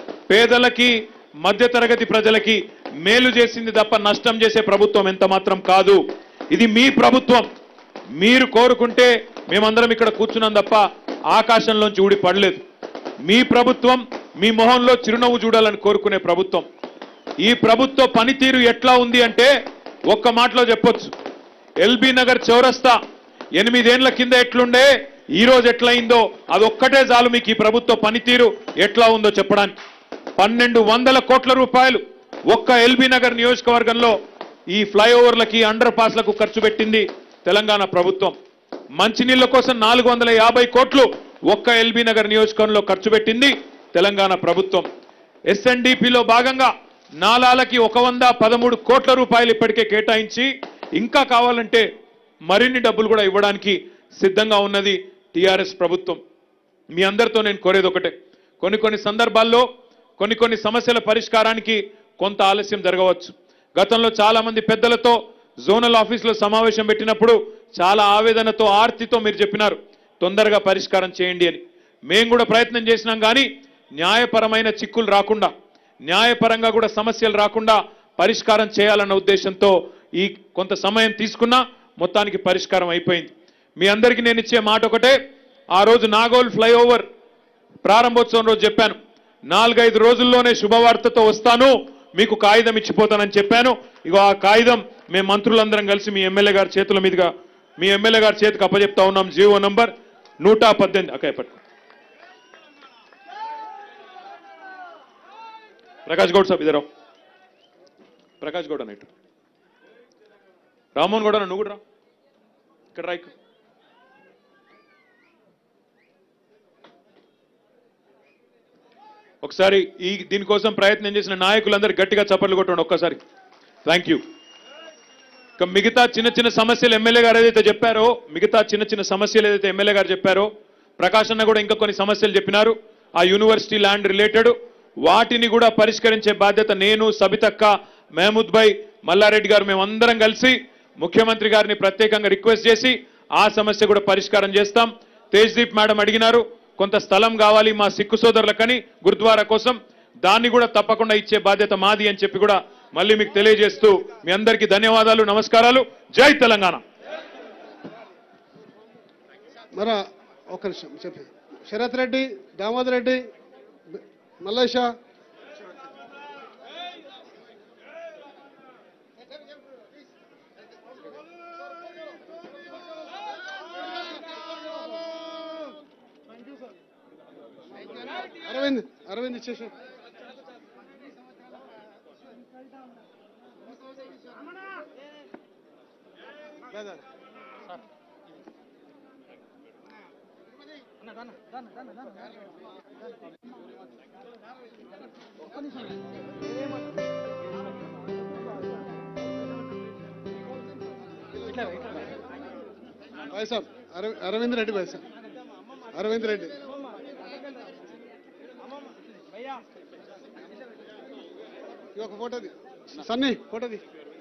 పేదలకి మధ్యతరగతి ప్రజలకి మేలు చేసింది తప్ప నష్టం చేసే ప్రభుత్వం ఎంత మాత్రం కాదు ఇది మీ ప్రభుత్వం మీరు కోరుకుంటే మేమందరం ఇక్కడ కూర్చున్నాం తప్ప ఆకాశంలోంచి ఊడి పడలేదు మీ ప్రభుత్వం మీ మొహంలో చిరునవ్వు చూడాలని కోరుకునే ప్రభుత్వం ఈ ప్రభుత్వ పనితీరు ఎట్లా ఉంది అంటే ఒక్క మాటలో చెప్పొచ్చు ఎల్బీ నగర్ చౌరస్తా ఎనిమిదేండ్ల కింద ఎట్లుండే ఈ రోజు ఎట్లయిందో అదొక్కటే చాలు మీకు ఈ ప్రభుత్వ పనితీరు ఎట్లా ఉందో చెప్పడానికి పన్నెండు వందల కోట్ల రూపాయలు ఒక్క ఎల్బీ నగర్ నియోజకవర్గంలో ఈ ఫ్లైఓవర్లకి అండర్ పాస్లకు ఖర్చు పెట్టింది తెలంగాణ ప్రభుత్వం మంచినీళ్ల కోసం నాలుగు వందల యాభై కోట్లు ఒక్క ఎల్బీ నగర్ నియోజకవర్గంలో ఖర్చు పెట్టింది తెలంగాణ ప్రభుత్వం ఎస్ఎన్డిపిలో భాగంగా నాలాలకి ఒక వంద పదమూడు కోట్ల రూపాయలు ఇప్పటికే కేటాయించి ఇంకా కావాలంటే మరిన్ని డబ్బులు కూడా ఇవ్వడానికి సిద్ధంగా ఉన్నది టీఆర్ఎస్ ప్రభుత్వం మీ అందరితో నేను కోరేది ఒకటే కొన్ని కొన్ని సందర్భాల్లో కొన్ని కొన్ని సమస్యల పరిష్కారానికి కొంత ఆలస్యం జరగవచ్చు గతంలో చాలా మంది పెద్దలతో జోనల్ ఆఫీసులో సమావేశం పెట్టినప్పుడు చాలా ఆవేదనతో ఆర్తితో మీరు చెప్పినారు తొందరగా పరిష్కారం చేయండి అని మేము కూడా ప్రయత్నం చేసినాం కానీ న్యాయపరమైన చిక్కులు రాకుండా న్యాయపరంగా కూడా సమస్యలు రాకుండా పరిష్కారం చేయాలన్న ఉద్దేశంతో ఈ కొంత సమయం తీసుకున్నా మొత్తానికి పరిష్కారం అయిపోయింది మీ అందరికీ నేను ఇచ్చే మాట ఒకటే ఆ రోజు నాగోల్ ఫ్లైఓవర్ ప్రారంభోత్సవం రోజు చెప్పాను నాలుగైదు రోజుల్లోనే శుభవార్తతో వస్తాను మీకు కాగితం ఇచ్చిపోతానని చెప్పాను ఇగో ఆ కాగితం మేము మంత్రులందరం కలిసి మీ ఎమ్మెల్యే గారి చేతుల మీదుగా మీ ఎమ్మెల్యే గారి చేతికి అప్పచెప్తా ఉన్నాం జీవో నంబర్ నూట పద్దెనిమిది అక్కడ పట్టుకో ప్రకాష్ గౌడ్ సాబ్ ఇదరావు ప్రకాష్ గౌడ్ అన్నట్టు రామ్మోహన్ గౌడ నువ్వు కూడా రా ఇక్కడ రా ఇక్కడ. ఒకసారి ఈ దీనికోసం ప్రయత్నం చేసిన నాయకులందరూ గట్టిగా చప్పట్లు కొట్టండి ఒక్కసారి థ్యాంక్ యూ ఇక మిగతా చిన్న చిన్న సమస్యలు ఎమ్మెల్యే గారు ఏదైతే చెప్పారో మిగతా చిన్న చిన్న సమస్యలు ఏదైతే ఎమ్మెల్యే గారు చెప్పారో ప్రకాష్ అన్న కూడా ఇంకా కొన్ని సమస్యలు చెప్పినారు ఆ యూనివర్సిటీ ల్యాండ్ రిలేటెడ్ వాటిని కూడా పరిష్కరించే బాధ్యత నేను సబితక్క మహమూద్ భాయ్ మల్లారెడ్డి గారు మేమందరం కలిసి ముఖ్యమంత్రి గారిని ప్రత్యేకంగా రిక్వెస్ట్ చేసి ఆ సమస్య కూడా పరిష్కారం చేస్తాం తేజ్దీప్ మేడం అడిగినారు కొంత స్థలం కావాలి మా సిక్కు సోదరులకని గురుద్వారా కోసం దాన్ని కూడా తప్పకుండా ఇచ్చే బాధ్యత మాది అని చెప్పి కూడా మళ్ళీ మీకు తెలియజేస్తూ మీ అందరికీ ధన్యవాదాలు నమస్కారాలు జై తెలంగాణ మరి ఒక నిమిషం చెప్పి శరత్ రెడ్డి దామోదర్ రెడ్డి మల్లేష అరవింద్ అరవింద్ ఇచ్చేసి లేదా భాయ్ సాబ్ అరవి- అరవింద్ రెడ్డి భాయ్ సాబ్ అరవింద్ రెడ్డి ఈ ఒక ఫోటోది సన్నీ ఫోటోది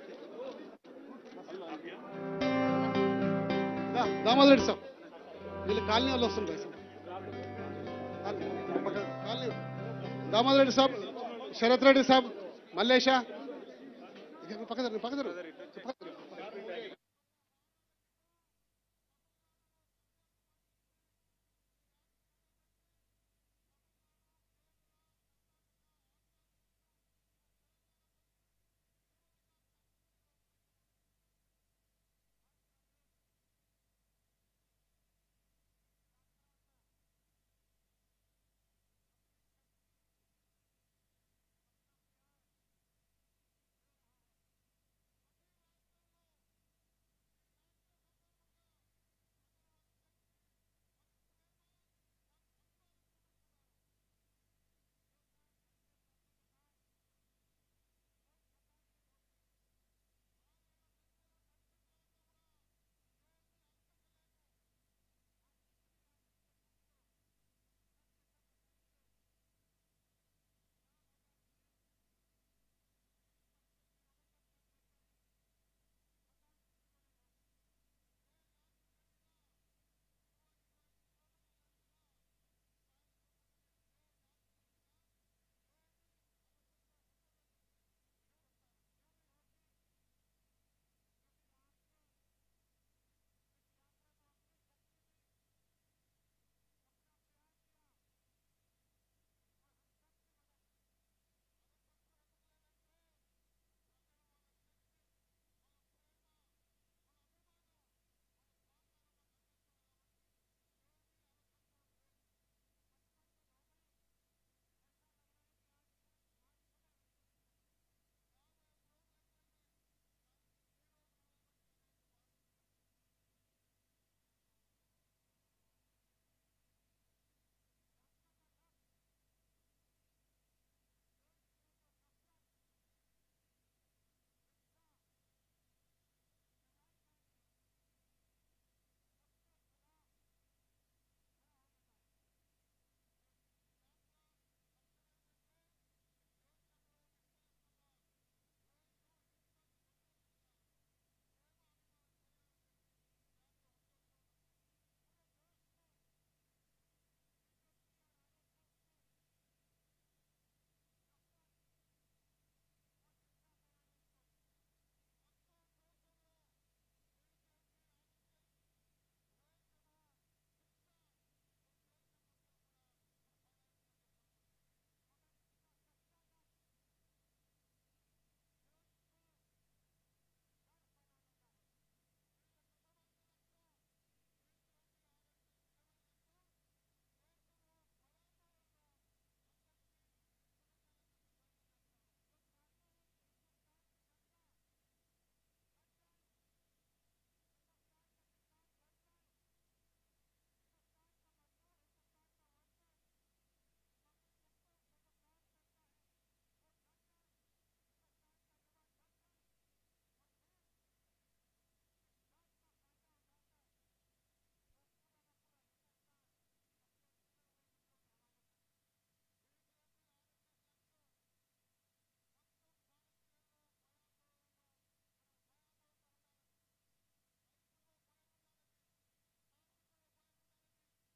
దా, దామోదర్ రెడ్డి సాబ్ వీళ్ళు కాలనీ వాళ్ళు వస్తుంటారు sir colony colony Damodar Reddy సాబ్ శరత్ రెడ్డి సాబ్ మల్లేష పక్కదరు పక్కదరు